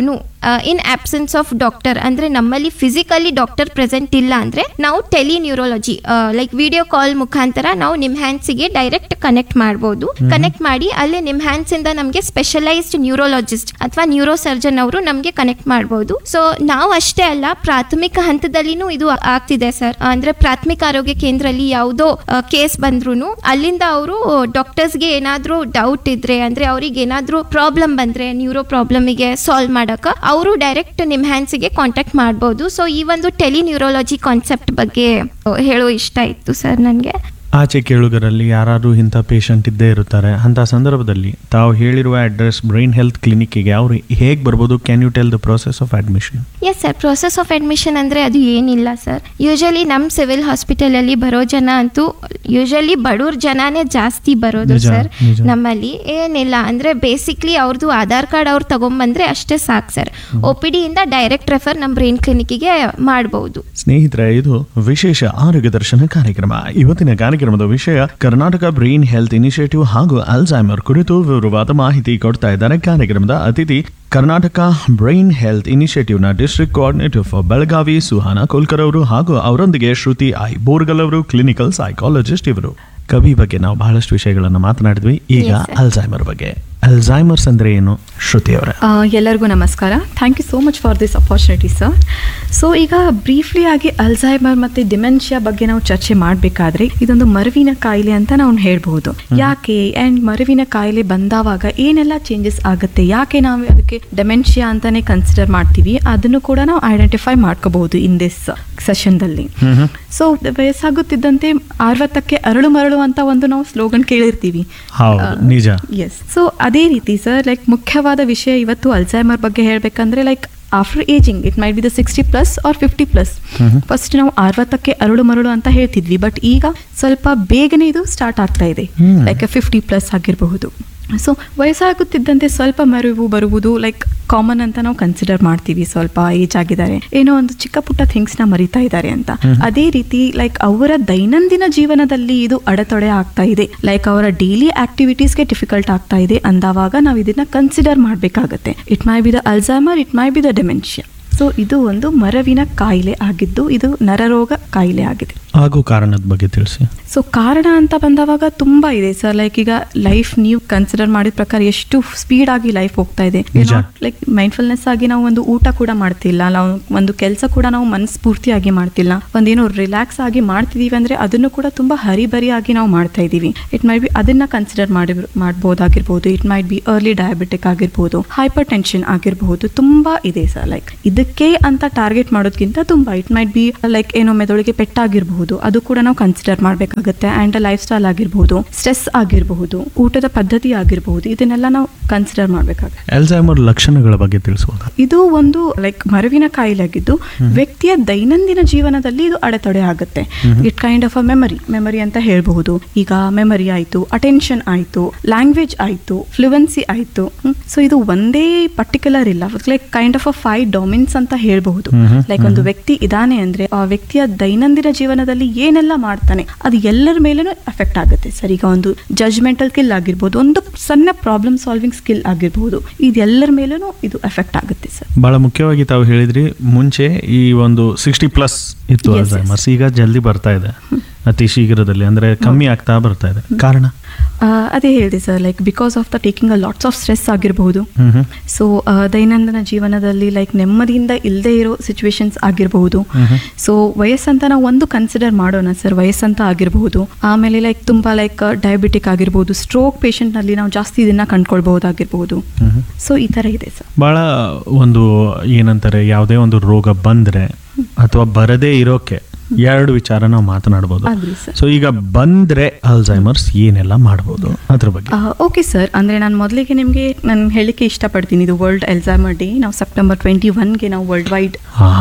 S3: ಇನ್ ಆಬ್ಸೆನ್ಸ್ ಆಫ್ ಡಾಕ್ಟರ್ ಅಂದ್ರೆ ನಮ್ಮಲ್ಲಿ ಫಿಸಿಕಲಿ ಡಾಕ್ಟರ್ ಪ್ರೆಸೆಂಟ್ ಇಲ್ಲ ಅಂದ್ರೆ ನಾವು tele neurology like video call ಮುಖಾಂತರ ನಾವು ನಿಮ್ ಹ್ಯಾಂಡ್ಸಿಗೆ ಡೈರೆಕ್ಟ್ ಕನೆಕ್ಟ್ ಮಾಡ್ಬೋದು ಕನೆಕ್ಟ್ ಮಾಡಿ ಅಲ್ಲಿ ನಿಮ್ ಹ್ಯಾಂಡ್ಸ್ ಇಂದ ನಮಗೆ ಸ್ಪೆಷಲೈಸ್ಡ್ ನ್ಯೂರೋಲಜಿಸ್ಟ್ ಅಥವಾ ನ್ಯೂರೋ ಸರ್ಜನ್ ಅವರು ನಮಗೆ ಕನೆಕ್ಟ್ ಮಾಡ್ಬೋದು ಸೊ ನಾವು ಅಷ್ಟೇ ಅಲ್ಲ ಪ್ರಾಥಮಿಕ ಹಂತದಲ್ಲಿನೂ ಇದು ಆಗ್ತಿದೆ ಸರ್ ಅಂದ್ರೆ ಪ್ರಾಥಮಿಕ ಆರೋಗ್ಯ ಕೇಂದ್ರದಲ್ಲಿ ಯಾವುದೋ ಕೇಸ್ ಬಂದ್ರು ಅಲ್ಲಿಂದ ಅವರು ಡಾಕ್ಟರ್ಸ್ಗೆ ಏನಾದ್ರೂ ಡೌಟ್ ಇದ್ರೆ ಅಂದ್ರೆ ಅವ್ರಿಗೆ ಏನಾದ್ರೂ ಪ್ರಾಬ್ಲಮ್ ಬಂದ್ರೆ ನ್ಯೂರೋ ಪ್ರಾಬ್ಲಮಿಗೆ ಸಾಲ್ವ್ ಮಾಡಕ ಅವರು ಡೈರೆಕ್ಟ್ ನಿಮ್ ಹ್ಯಾಂಡ್ಸಿಗೆ ಕಾಂಟ್ಯಾಕ್ಟ್ ಮಾಡ್ಬೋದು ಸೊ ಈ ಒಂದು ಟೆಲಿ ನ್ಯೂರೋಲಜಿ ಕಾನ್ಸೆಪ್ಟ್ ಬಗ್ಗೆ ಹೇಳೋ ಇಷ್ಟ ಇತ್ತು ಸರ್ ನನಗೆ
S1: ಆಚೆ ಕೇಳುಗರಲ್ಲಿ ಯಾರಾದ್ರೂ ಇಂಥ ಪೇಷಂಟ್ ಇದ್ದೇ ಇರುತ್ತಾರೆ ಅಂತ ಸಂದರ್ಭದಲ್ಲಿ ತಾವು ಹೇಳಿರುವ ಅಡ್ರೆಸ್ ಬ್ರೈನ್ ಹೆಲ್ತ್ ಕ್ಲಿನಿಕ್ಕಿಗೆ ಅವರು ಹೇಗೆ ಬರ್ಬೋದು can you tell the process of admission
S3: yes sir process of admission ಅಂದರೆ ಅದು ಏನಿಲ್ಲ ಸರ್ ಯೂಶಲಿ ನಮ್ಮ ಸಿವಿಲ್ ಹಾಸ್ಪಿಟಲಲ್ಲಿ ಬರೋ ಜನ ಅಂತೂ ಯೂಶಲಿ ಬಡವ್ರ ಜನನೇ ಜಾಸ್ತಿ ಬರೋದು
S1: ನಿಜ,
S3: ಸರ್
S1: ನಿಜ.
S3: ನಮ್ಮಲ್ಲಿ ಏನಿಲ್ಲ ಅಂದರೆ ಬೇಸಿಕ್ಲಿ ಅವ್ರದ್ದು ಆಧಾರ್ ಕಾರ್ಡ್ ಅವ್ರು ತಗೊಂಬಂದ್ರೆ ಅಷ್ಟೇ ಸಾಕು ಸರ್ ಒ ಪಿ ಡಿಯಿಂದ ಡೈರೆಕ್ಟ್ ರೆಫರ್ ನಮ್ಮ ಬ್ರೈನ್ ಕ್ಲಿನಿಕ್ಕಿಗೆ ಮಾಡ್ಬೋದು
S1: ಸ್ನೇಹಿತರೆ ಇದು ವಿಶೇಷ ಆರೋಗ್ಯ ದರ್ಶನ ಕಾರ್ಯಕ್ರಮ ಇವತ್ತಿನ ಕಾರ್ಯಕ್ರಮದ ವಿಷಯ ಕರ್ನಾಟಕ ಬ್ರೈನ್ ಹೆಲ್ತ್ ಇನಿಷಿಯೇಟಿವ್ ಹಾಗೂ ಅಲ್ಝೈಮರ್ ಕುರಿತು ವಿವರವಾದ ಮಾಹಿತಿ ಕೊಡ್ತಾ ಇದ್ದಾರೆ ಕಾರ್ಯಕ್ರಮದ ಅತಿಥಿ ಕರ್ನಾಟಕ ಬ್ರೈನ್ ಹೆಲ್ತ್ ಇನಿಷಿಯೇಟಿವ್ನ district coordinator for Belagavi Suhana Kolkar ಅವರು ಹಾಗೂ ಅವರೊಂದಿಗೆ ಶ್ರುತಿ ಐ ಬೋರ್ಗಲ್ ಅವರು ಕ್ಲಿನಿಕಲ್ ಸೈಕಾಲಜಿಸ್ಟ್ ಇವರು ಕವಿ ಬಗ್ಗೆ ನಾವು ಬಹಳಷ್ಟು ವಿಷಯಗಳನ್ನು ಮಾತನಾಡಿದ್ವಿ ಈಗ
S3: Yes, sir.
S1: ಅಲ್ಝೈಮರ್ ಬಗ್ಗೆ ಅಲ್ಝೈಮರ್ಸ್ ಅಂದ್ರೆ ಏನು ಶ್ರುತಿ ಅವರೇ
S2: ಆ, ಎಲ್ಲರಿಗೂ ನಮಸ್ಕಾರ thank you so much for this opportunity sir so ಈಗ ಬ್ರೀಫ್ಲಿ ಆಗಿ ಅಲ್ಝೈಮರ್ ಮತ್ತು ಡಿಮೆನ್ಷಿಯಾ ಬಗ್ಗೆ ನಾವು ಚರ್ಚೆ ಮಾಡಬೇಕಾದ್ರೆ ಇದೊಂದು ಮರುವಿನ ಕಾಯಿಲೆ ಅಂತ ನಾವು ಹೇಳ್ಬಹುದು ಯಾಕೆ ಆ್ಯಂಡ್ ಮರುವಿನ ಕಾಯಿಲೆ ಬಂದಾವಾಗ ಏನೆಲ್ಲ ಚೇಂಜಸ್ ಆಗುತ್ತೆ ಯಾಕೆ ನಾವು ಅದಕ್ಕೆ ಡೆಮೆನ್ಷಿಯಾ ಅಂತಾನೆ ಕನ್ಸಿಡರ್ ಮಾಡ್ತೀವಿ ಅದನ್ನು ಕೂಡ ನಾವು ಐಡೆಂಟಿಫೈ ಮಾಡ್ಕೋಬಹುದು ಇನ್ ದಿಸ್ ಸೆಷನ್ದಲ್ಲಿ ಸೊ ವಯಸ್ಸಾಗುತ್ತಿದ್ದಂತೆ ಅರವತ್ತಕ್ಕೆ ಅರಳು ಮರಳು ಅಂತ ಒಂದು ನಾವು ಸ್ಲೋಗನ್ ಕೇಳಿರ್ತೀವಿ
S1: ಹೌದು,
S2: ಆ,
S1: ನಿಜ.
S2: ಎಸ್ ಸೊ ಅದೇ ರೀತಿ ಸರ್ ಲೈಕ್ ಮುಖ್ಯವಾದ ವಿಷಯ ಇವತ್ತು ಅಲ್ಝೈಮರ್ ಬಗ್ಗೆ ಹೇಳಬೇಕಂದ್ರೆ like after ageing it might be the sixty plus or fifty plus first ನಾವು ಅರವತ್ತಕ್ಕೆ ಅರಳು ಮರಳು ಅಂತ ಹೇಳ್ತಿದ್ವಿ ಬಟ್ ಈಗ ಸ್ವಲ್ಪ ಬೇಗನೆ ಇದು ಸ್ಟಾರ್ಟ್ ಆಗ್ತಾ ಇದೆ
S1: ಹ್ಮ್.
S2: ಲೈಕ್ ಫಿಫ್ಟಿ ಪ್ಲಸ್ ಆಗಿರಬಹುದು ಸೊ ವಯಸ್ಸಾಗುತ್ತಿದ್ದಂತೆ ಸ್ವಲ್ಪ ಮರುವು ಬರುವುದು ಲೈಕ್ ಕಾಮನ್ ಅಂತ ನಾವು ಕನ್ಸಿಡರ್ ಮಾಡ್ತೀವಿ ಸ್ವಲ್ಪ ಏಜ್ ಆಗಿದ್ದಾರೆ ಏನೋ ಒಂದು ಚಿಕ್ಕ ಪುಟ್ಟ ಥಿಂಗ್ಸ್ನ ಮರಿತಾ ಇದ್ದಾರೆ ಅಂತ ಅದೇ ರೀತಿ ಲೈಕ್ ಅವರ ದೈನಂದಿನ ಜೀವನದಲ್ಲಿ ಇದು ಅಡೆತೊಡೆ ಆಗ್ತಾ ಇದೆ ಲೈಕ್ ಅವರ ಡೈಲಿ ಆಕ್ಟಿವಿಟೀಸ್ಗೆ ಡಿಫಿಕಲ್ಟ್ ಆಗ್ತಾ ಇದೆ ಅಂದವಾಗ ನಾವು ಇದನ್ನ ಕನ್ಸಿಡರ್ ಮಾಡಬೇಕಾಗತ್ತೆ it may be the Alzheimer it may be the dementia so ಇದು ಒಂದು ಮರವಿನ ಕಾಯಿಲೆ ಆಗಿದ್ದು ಇದು ನರರೋಗ ಕಾಯಿಲೆ ಆಗಿದೆ
S1: ಹಾಗೂ ಕಾರಣದ ಬಗ್ಗೆ ತಿಳಿಸಿ
S2: ಸೊ ಕಾರಣ ಅಂತ ಬಂದವಾಗ ತುಂಬ ಇದೆ ಸರ್ ಲೈಕ್ ಈಗ ಲೈಫ್ ನೀವು ಕನ್ಸಿಡರ್ ಮಾಡಿದ ಪ್ರಕಾರ ಎಷ್ಟು ಸ್ಪೀಡ್ ಆಗಿ ಲೈಫ್ ಹೋಗ್ತಾ ಇದೆ
S1: ನಿಜ.
S2: ಲೈಕ್ ಮೈಂಡ್ಫುಲ್ನೆಸ್ ಆಗಿ ನಾವು ಒಂದು ಊಟ ಕೂಡ ಮಾಡ್ತಿಲ್ಲ ನಾವು ಒಂದು ಕೆಲಸ ಕೂಡ ನಾವು ಮನಸ್ಫೂರ್ತಿಯಾಗಿ ಮಾಡ್ತಿಲ್ಲ ಒಂದೇನೋ ರಿಲ್ಯಾಕ್ಸ್ ಆಗಿ ಮಾಡ್ತಿದೀವಿ ಅಂದ್ರೆ ಅದನ್ನು ಕೂಡ ತುಂಬಾ ಹರಿಬರಿಯಾಗಿ ನಾವು ಮಾಡ್ತಾ ಇದೀವಿ ಇಟ್ ಮೈಟ್ ಬಿ ಅದನ್ನ ಕನ್ಸಿಡರ್ ಮಾಡಿ ಮಾಡ್ಬೋದಾಗಿರ್ಬೋದು it might be early diabetic ಆಗಿರ್ಬೋದು ಹೈಪರ್ ಟೆನ್ಷನ್ ಆಗಿರಬಹುದು ತುಂಬಾ ಇದೆ ಸರ್ ಲೈಕ್ ಇದಕ್ಕೆ ಅಂತ ಟಾರ್ಗೆಟ್ ಮಾಡೋದಕ್ಕಿಂತ ತುಂಬಾ ಇಟ್ ಮೈಟ್ ಬಿ ಲೈಕ್ ಏನೋ ಮೆದುಳಿಗೆ ಪೆಟ್ಟಾಗಿರಬಹುದು ಅದು ಕೂಡ ನಾವು ಕನ್ಸಿಡರ್ ಮಾಡಬೇಕಾಗುತ್ತೆ ಆ್ಯಂಡ್ ಲೈಫ್ ಸ್ಟೈಲ್ ಆಗಿರಬಹುದು ಸ್ಟ್ರೆಸ್ ಆಗಿರಬಹುದು ಊಟದ ಪದ್ಧತಿ ಆಗಿರಬಹುದು ಇದನ್ನೆಲ್ಲ ನಾವು ಕನ್ಸಿಡರ್ ಮಾಡಬೇಕಾಗುತ್ತೆ
S1: ಅಲ್ಝೈಮರ್ ಲಕ್ಷಣಗಳ ಬಗ್ಗೆ ತಿಳಿಸಬಹುದಾ
S2: ಇದು ಒಂದು ಲೈಕ್ ಮರವಿನ ಕಾಯಿಲೆ ಆಗಿದ್ದು ವ್ಯಕ್ತಿಯ ದೈನಂದಿನ ಜೀವನದಲ್ಲಿ ಇದು ಅಡೆತಡೆ ಆಗುತ್ತೆ it kind of a memory memory ಅಂತ ಹೇಳ್ಬಹುದು ಈಗ ಮೆಮರಿ ಆಯ್ತು ಅಟೆನ್ಷನ್ ಆಯ್ತು ಲ್ಯಾಂಗ್ವೇಜ್ ಆಯ್ತು ಫ್ಲೂಯೆನ್ಸಿ ಆಯ್ತು ಸೊ ಇದು ಒಂದೇ ಪರ್ಟಿಕ್ಯುಲರ್ ಇಲ್ಲ like kind of a five domains ಅಂತ ಹೇಳ್ಬಹುದು
S1: ಹ್ಮ್.
S2: ಲೈಕ್ ಒಂದು ವ್ಯಕ್ತಿ ಇದಾನೆ ಅಂದ್ರೆ ಆ ವ್ಯಕ್ತಿಯ ದೈನಂದಿನ ಜೀವನದಲ್ಲಿ ಏನೆಲ್ಲ ಮಾಡ್ತಾನೆ ಅದು ಎಲ್ಲರ ಮೇಲೂ ಎಫೆಕ್ಟ್ ಆಗುತ್ತೆ ಸರ್ ಈಗ ಒಂದು ಜಜ್ಮೆಂಟಲ್ ಸ್ಕಿಲ್ ಆಗಿರ್ಬೋದು ಒಂದು ಸಣ್ಣ ಪ್ರಾಬ್ಲಮ್ ಸಾಲ್ವಿಂಗ್ ಸ್ಕಿಲ್ ಆಗಿರ್ಬೋದು ಇದೆಲ್ಲರ ಮೇಲೂ ಇದು ಎಫೆಕ್ಟ್ ಆಗುತ್ತೆ ಸರ್
S1: ಬಹಳ ಮುಖ್ಯವಾಗಿ ತಾವು ಹೇಳಿದ್ರಿ ಮುಂಚೆ ಈ ಒಂದು ಸಿಕ್ಸ್ಟಿ ಪ್ಲಸ್ ಇತ್ತು
S2: Yes, yes.
S1: ಅಲ್ಝೈಮರ್ಸ್ ಈಗ ಜಲ್ದಿ ಬರ್ತಾ ಇದೆ ಅತಿ ಶೀಘ್ರದಲ್ಲಿ ಅಂದ್ರೆ ಕಮ್ಮಿ ಆಗ್ತಾ ಬರ್ತಾ ಇದೆ ಕಾರಣ
S2: ಆ, ಅದೇ ಹೇಳಿದೆ sir like because of the taking a lots of stress ಆಗಿರಬಹುದು
S1: ಹ್ಮ್ ಹ್ಮ್.
S2: ಸೊ ದೈನಂದಿನ ಜೀವನದಲ್ಲಿ ಲೈಕ್ ನೆಮ್ಮದಿಯಿಂದ ಇಲ್ಲದೆ ಇರೋ ಸಿಚುವೇಶನ್ಸ್ ಆಗಿರಬಹುದು
S1: ಮ್ಹೂ.
S2: ಸೊ ವಯಸ್ಸಂತ ನಾವು ಒಂದು ಕನ್ಸಿಡರ್ ಮಾಡೋಣ ಸರ್ ವಯಸ್ಸಂತ ಆಗಿರಬಹುದು ಆಮೇಲೆ ಲೈಕ್ ತುಂಬಾ ಲೈಕ್ ಡಯಾಬಿಟಿಕ್ ಆಗಿರ್ಬೋದು ಸ್ಟ್ರೋಕ್ ನಲ್ಲಿ ನಾವು ಜಾಸ್ತಿ ಇದನ್ನ ಕಂಡ್ಕೊಳ್ಬಹುದಾಗಿರ್ಬೋದು
S1: ಹ್ಮ್ ಹ್ಮ್.
S2: ಸೊ ಈ ತರ ಇದೆ ಸರ್
S1: ಬಹಳ ಒಂದು ಏನಂತಾರೆ ಯಾವುದೇ ಒಂದು ರೋಗ ಬಂದ್ರೆ ಅಥವಾ ಬರದೇ ಇರೋಕೆ ಎರಡು ವಿಚಾರ ನಾವು ಮಾತನಾಡಬಹುದು
S2: ಆಗ್ಲಿ ಸರ್
S1: ಸೊ ಈಗ ಬಂದ್ರೆ ಅಲ್ಝೈಮರ್ಸ್ ಏನೆಲ್ಲ ಮಾಡಬಹುದು ಅದ್ರ ಬಗ್ಗೆ
S2: ಓಕೆ ಸರ್ ಅಂದರೆ ನಾನು ಮೊದಲಿಗೆ ನಿಮಗೆ ನಾನು ಹೇಳಲಿಕ್ಕೆ ಇಷ್ಟಪಡ್ತೀನಿ ಇದು ವರ್ಲ್ಡ್ ಎಲ್ಝೈಮರ್ ಡೇ ನಾವು ಸೆಪ್ಟೆಂಬರ್ ಟ್ವೆಂಟಿ ಒನ್ಗೆ ನಾವು ವರ್ಲ್ಡ್ ವೈಡ್
S1: ಹಾ ಹಾ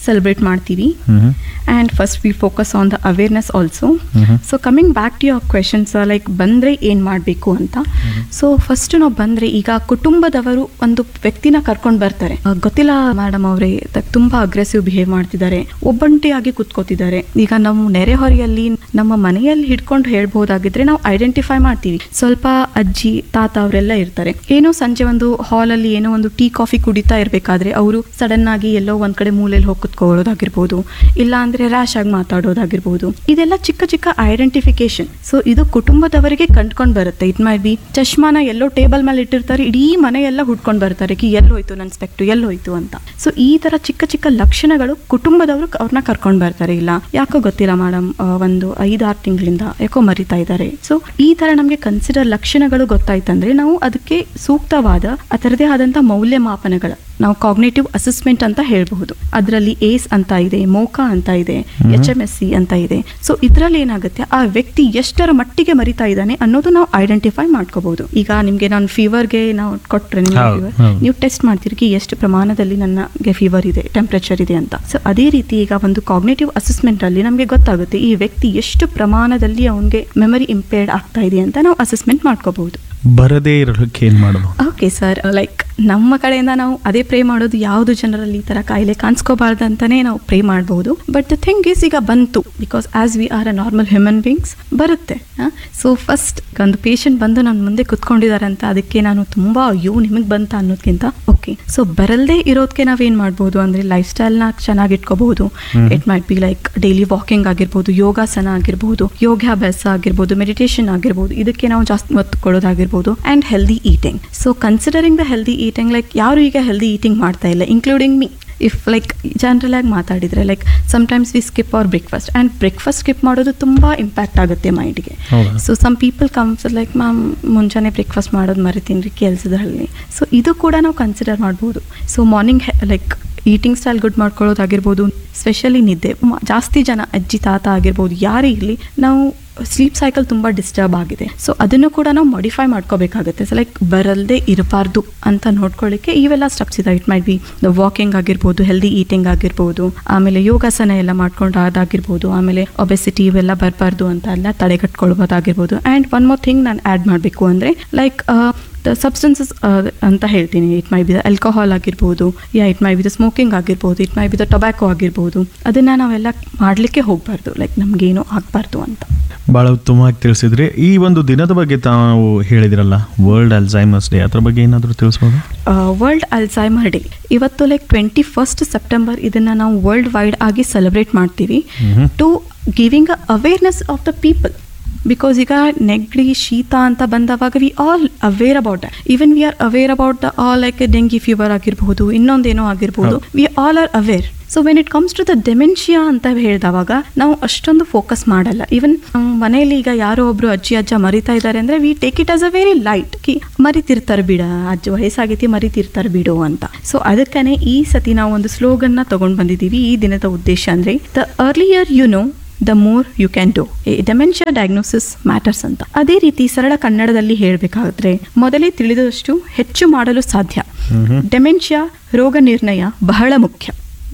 S2: ಸೆಲೆಬ್ರೇಟ್ ಮಾಡ್ತೀವಿ
S1: hmm
S2: and first we focus on the awareness also
S1: ಮ್ಹೂ.
S2: So coming back to your questions like ಬಂದರೆ ಏನು ಮಾಡಬೇಕು ಅಂತ ಸೊ ಫಸ್ಟ್ ನಾವು ಬಂದರೆ ಈಗ ಕುಟುಂಬದವರು ಒಂದು ವ್ಯಕ್ತಿನ ಕರ್ಕೊಂಡು ಬರ್ತಾರೆ ಆ, ಗೊತ್ತಿಲ್ಲ ಮೇಡಮ್ ಅವರೇ ತುಂಬ ಅಗ್ರೆಸಿವ್ ಬಿಹೇವ್ ಮಾಡ್ತಿದ್ದಾರೆ ಒಬ್ಬಂಟಿಯಾಗಿ ಕುತ್ಕೋತಿದ್ದಾರೆ ಈಗ ನಾವು ನೆರೆಹೊರೆಯಲ್ಲಿ ನಮ್ಮ ಮನೆಯಲ್ಲಿ ಹಿಡ್ಕೊಂಡು ಹೇಳ್ಬೋದಾಗಿದ್ರೆ ನಾವು ಐಡೆಂಟಿಫೈ ಮಾಡ್ತೀವಿ ಸ್ವಲ್ಪ ಅಜ್ಜಿ ತಾತ ಅವರೆಲ್ಲ ಇರ್ತಾರೆ ಏನೋ ಸಂಜೆ ಒಂದು ಹಾಲಲ್ಲಿ ಏನೋ ಒಂದು ಟೀ ಕಾಫಿ ಕುಡಿತಾ ಇರಬೇಕಾದ್ರೆ ಅವರು ಸಡನ್ ಆಗಿ ಎಲ್ಲೋ ಒಂದ್ ಕಡೆ ಮೂಲೆಯಲ್ಲಿ ಹೋಗಿ ಕುತ್ಕೊಳ್ಳೋದಾಗಿರ್ಬೋದು ಇಲ್ಲ ಅಂದ್ರೆ ರ್ಯಾಶ್ ಆಗಿ ಮಾತಾಡೋದಾಗಿರ್ಬೋದು ಇದೆಲ್ಲ ಚಿಕ್ಕ ಚಿಕ್ಕ ಐಡೆಂಟಿಫಿಕೇಶನ್ ಸೊ ಇದು ಕುಟುಂಬದವರಿಗೆ ಕಂಡ್ಕೊಂಡು ಬರುತ್ತೆ ಇಟ್ ಮೈ ಬಿ ಚಶ್ಮಾನ ಎಲ್ಲೋ ಟೇಬಲ್ ಮೇಲೆ ಇಟ್ಟಿರ್ತಾರೆ ಇಡೀ ಮನೆ ಎಲ್ಲ ಹುಡ್ಕೊಂಡು ಬರ್ತಾರೆ ಕಿ ಎಲ್ಲೋಯ್ತು ನನ್ನ ಸ್ಪೆಕ್ಟು ಎಲ್ಲೋಯ್ತು ಅಂತ ಸೊ ಈ ತರ ಚಿಕ್ಕ ಚಿಕ್ಕ ಲಕ್ಷಣಗಳು ಕುಟುಂಬದವರು ಅವ್ರನ್ನ ಕರ್ಕೊಂಡು ಬರ್ತಾರೆ ಇಲ್ಲ ಯಾಕೋ ಗೊತ್ತಿಲ್ಲ ಮೇಡಮ್ ಒಂದು ಐದಾರು ತಿಂಗಳಿಂದ ಯಾಕೋ ಮರಿತಾ ಇದ್ದಾರೆ ಸೊ ಈ ತರ ನಮಗೆ ಕನ್ಸಿಡರ್ ಲಕ್ಷಣಗಳು ಗೊತ್ತಾಯ್ತಂದ್ರೆ ನಾವು ಅದಕ್ಕೆ ಸೂಕ್ತವಾದ ಅದರದೇ ಆದಂತ ಮೌಲ್ಯಮಾಪನಗಳ ನಾವು ಕಾಗ್ನೇಟಿವ್ ಅಸೆಸ್ಮೆಂಟ್ ಅಂತ ಹೇಳ್ಬಹುದು ಅದರಲ್ಲಿ ಏಸ್ ಅಂತ ಇದೆ ಮೋಕಾ ಅಂತ ಇದೆ ಎಚ್ ಎಂ ಎಸ್ ಸಿ ಅಂತ ಇದೆ ಸೊ ಇದರಲ್ಲಿ ಏನಾಗುತ್ತೆ ಆ ವ್ಯಕ್ತಿ ಎಷ್ಟರ ಮಟ್ಟಿಗೆ ಮರಿತಾ ಇದ್ದಾನೆ ಅನ್ನೋದು ನಾವು ಐಡೆಂಟಿಫೈ ಮಾಡ್ಕೋಬಹುದು ಈಗ ನಿಮ್ಗೆ ನಾನು ಫೀವರ್ಗೆ ನಾವು ಕೊಟ್ರೆ ನಿಮ್ಗೆ
S1: ಹೌದು,
S2: fever,
S1: ಹೌದು.
S2: ನೀವು ಟೆಸ್ಟ್ ಮಾಡ್ತಿರ್ಗಿ ಎಷ್ಟು ಪ್ರಮಾಣದಲ್ಲಿ ನನಗೆ ಫೀವರ್ ಇದೆ ಟೆಂಪ್ರೇಚರ್ ಇದೆ ಅಂತ ಸೊ ಅದೇ ರೀತಿ ಈಗ ಒಂದು ಕಾಗ್ನೇಟಿವ್ ಅಸೆಸ್ಮೆಂಟ್ ಅಲ್ಲಿ ನಮಗೆ ಗೊತ್ತಾಗುತ್ತೆ ಈ ವ್ಯಕ್ತಿ ಎಷ್ಟು ಪ್ರಮಾಣದಲ್ಲಿ ಅವನಿಗೆ ಮೆಮರಿ ಇಂಪೇರ್ಡ್ ಆಗ್ತಾ ಇದೆ ಅಂತ ನಾವು ಅಸೆಸ್ಮೆಂಟ್ ಮಾಡ್ಕೋಬಹುದು
S1: ಬರದೇ ಇರೋಕ್ಕೆ ಏನ್ ಮಾಡಬಹುದು
S2: ಓಕೆ ಸರ್ ಲೈಕ್ ನಮ್ಮ ಕಡೆಯಿಂದ ನಾವು ಅದೇ ಪ್ರೇ ಮಾಡೋದು ಯಾವುದು ಜನರಲ್ಲಿ ಈ ಥರ ಕಾಯಿಲೆ ಕಾಣಿಸ್ಕೋಬಾರ್ದು ಅಂತಾನೆ ನಾವು ಪ್ರೇ ಮಾಡಬಹುದು ಬಟ್ ದ ಥಿಂಗ್ ಇಸ್ ಈಗ ಬಂತು because as we are a normal human beings ಬರುತ್ತೆ ಸೊ ಫಸ್ಟ್ ಒಂದು ಪೇಷಂಟ್ ಬಂದು ನನ್ನ ಮುಂದೆ ಕುತ್ಕೊಂಡಿದ್ದಾರೆ ಅಂತ ಅದಕ್ಕೆ ನಾನು ತುಂಬಾ ಅಯ್ಯೋ ನಿಮಗೆ ಬಂತ ಅನ್ನೋದಕ್ಕಿಂತ ಓಕೆ ಸೊ ಬರಲ್ದೇ ಇರೋದಕ್ಕೆ ನಾವೇನು ಮಾಡ್ಬೋದು ಅಂದರೆ ಲೈಫ್ ಸ್ಟೈಲ್ನ ಚೆನ್ನಾಗಿ ಇಟ್ಕೋಬಹುದು it might be like daily walking ಆಗಿರ್ಬೋದು ಯೋಗಾಸನ ಆಗಿರ್ಬೋದು ಯೋಗಾಭ್ಯಾಸ ಆಗಿರ್ಬೋದು ಮೆಡಿಟೇಷನ್ ಆಗಿರ್ಬೋದು ಇದಕ್ಕೆ ನಾವು ಜಾಸ್ತಿ ಒತ್ತು ಕೊಡೋದಾಗಿರ್ಬೋದು and healthy eating so considering the healthy eating like ಯಾರು ಈಗ ಹೆಲ್ದಿ ಈಟಿಂಗ್ ಮಾಡ್ತಾ ಇಲ್ಲ including me if like general ಆಗಿ ಮಾತಾಡಿದ್ರೆ like sometimes we skip our breakfast and breakfast skip ಮಾಡೋದು ತುಂಬ ಇಂಪ್ಯಾಕ್ಟ್ ಆಗುತ್ತೆ ಮೈಂಡ್ಗೆ
S1: ಹೌದಾ?
S2: So some people comes like ma'am ಮುಂಜಾನೆ ಬ್ರೇಕ್ಫಾಸ್ಟ್ ಮಾಡೋದು ಮರಿತೀನಿ ರೀ ಕೆಲಸದಲ್ಲಿ ಸೊ ಇದು ಕೂಡ ನಾವು ಕನ್ಸಿಡರ್ ಮಾಡ್ಬೋದು so morning like eating style good ಮಾಡ್ಕೊಳ್ಳೋದಾಗಿರ್ಬೋದು ಸ್ಪೆಷಲಿ ನಿದ್ದೆ ಮ- ಜಾಸ್ತಿ ಜನ ಅಜ್ಜಿ ತಾತ ಆಗಿರ್ಬೋದು ಯಾರೇ ಇರಲಿ ನಾವು ಸ್ಲೀಪ್ ಸೈಕಲ್ ತುಂಬ ಡಿಸ್ಟರ್ಬ್ ಆಗಿದೆ ಸೊ ಅದನ್ನು ಕೂಡ ನಾವು ಮಾಡಿಫೈ ಮಾಡ್ಕೋಬೇಕಾಗುತ್ತೆ ಸೊ ಲೈಕ್ ಬರಲ್ದೇ ಇರಬಾರ್ದು ಅಂತ ನೋಡ್ಕೊಳ್ಳಿಕ್ಕೆ ಇವೆಲ್ಲ ಸ್ಟೆಪ್ಸ್ ಇದೆ it might be the walking ಆಗಿರ್ಬೋದು ಹೆಲ್ದಿ ಈಟಿಂಗ್ ಆಗಿರ್ಬೋದು ಆಮೇಲೆ ಯೋಗಾಸನ ಎಲ್ಲ ಮಾಡ್ಕೊಂಡು ಅದಾಗಿರ್ಬೋದು ಆಮೇಲೆ ಒಬೆಸಿಟಿ ಇವೆಲ್ಲ ಬರಬಾರ್ದು ಅಂತ ಎಲ್ಲ ತಡೆಗಟ್ಕೊಳ್ಬೋದಾಗಿರ್ಬೋದು ಆ್ಯಂಡ್ ಒನ್ ಮೋರ್ ಥಿಂಗ್ ನಾನು ಆ್ಯಡ್ ಮಾಡಬೇಕು ಅಂದರೆ ಲೈಕ್ ದ ಸಬ್ಸ್ಟೆನ್ಸಸ್ ಅಂತ ಹೇಳ್ತೀನಿ it may be the alcohol ಆಗಿರ್ಬೋದು yeah it may be the smoking ಆಗಿರ್ಬೋದು it may be the tobacco ಆಗಿರ್ಬೋದು ಅದನ್ನು ನಾವೆಲ್ಲ ಮಾಡಲಿಕ್ಕೆ ಹೋಗಬಾರ್ದು ಲೈಕ್ ನಮಗೇನು ಆಗಬಾರ್ದು ಅಂತ
S1: ಬಹಳ ಉತ್ತಮವಾಗಿ ತಿಳಿಸಿದ್ರಿ ಈ ಒಂದು ದಿನದ ಬಗ್ಗೆ ತಾವು ಹೇಳಿದಿರಲ್ಲ ವರ್ಲ್ಡ್ ಅಲ್ಝೈಮರ್ಸ್ ಡೇ ಅದ್ರ ಬಗ್ಗೆ ಏನಾದರೂ ತಿಳಿಸ್ಬೋದು
S2: ವರ್ಲ್ಡ್ ಅಲ್ಝೈಮರ್ ಡೇ ಇವತ್ತು ಲೈಕ್ ಟ್ವೆಂಟಿ ಫಸ್ಟ್ ಸೆಪ್ಟೆಂಬರ್ ಇದನ್ನು ನಾವು ವರ್ಲ್ಡ್ ವೈಡ್ ಆಗಿ ಸೆಲೆಬ್ರೇಟ್ ಮಾಡ್ತೀವಿ
S1: ಮ್ಹೂ.
S2: To giving a awareness of the people because ಈಗ ನೆಗಡಿ ಶೀತ ಅಂತ ಬಂದವಾಗ we all aware about even we are aware about the all like dengue fever ಆಗಿರ್ಬೋದು ಇನ್ನೊಂದೇನೋ ಆಗಿರ್ಬೋದು we all are aware so when it comes to the dementia ಅಂತ ಹೇಳಿದವಾಗ ನಾವು ಅಷ್ಟೊಂದು ಫೋಕಸ್ ಮಾಡಲ್ಲ ಈವನ್ ಮನೆಯಲ್ಲಿ ಈಗ ಯಾರೋ ಒಬ್ರು ಅಜ್ಜಿ ಅಜ್ಜ ಮರಿತಾ ಇದ್ದಾರೆ ಅಂದ್ರೆ we take it as a very light ಕಿ ಮರಿತಿರ್ತಾರೆ ಬಿಡ ಅಜ್ಜ ವಯಸ್ಸಾಗೈತಿ ಮರಿತಿರ್ತಾರೆ ಬಿಡು ಅಂತ ಸೊ ಅದಕ್ಕನೆ ಈ ಸತಿ ನಾವು ಒಂದು ಸ್ಲೋಗನ್ ನ ತಗೊಂಡ್ ಬಂದಿದ್ದೀವಿ ಈ ದಿನದ ಉದ್ದೇಶ ಅಂದ್ರೆ the earlier you know the more you can do dementia diagnosis matters ಅಂತ ಅದೇ ರೀತಿ ಸರಳ ಕನ್ನಡದಲ್ಲಿ ಹೇಳಬೇಕಾದ್ರೆ ಮೊದಲೇ ತಿಳಿದಷ್ಟು ಹೆಚ್ಚು ಮಾಡಲು ಸಾಧ್ಯ ಡೆಮೆನ್ಷಿಯಾ ರೋಗ ನಿರ್ಣಯ ಬಹಳ ಮುಖ್ಯ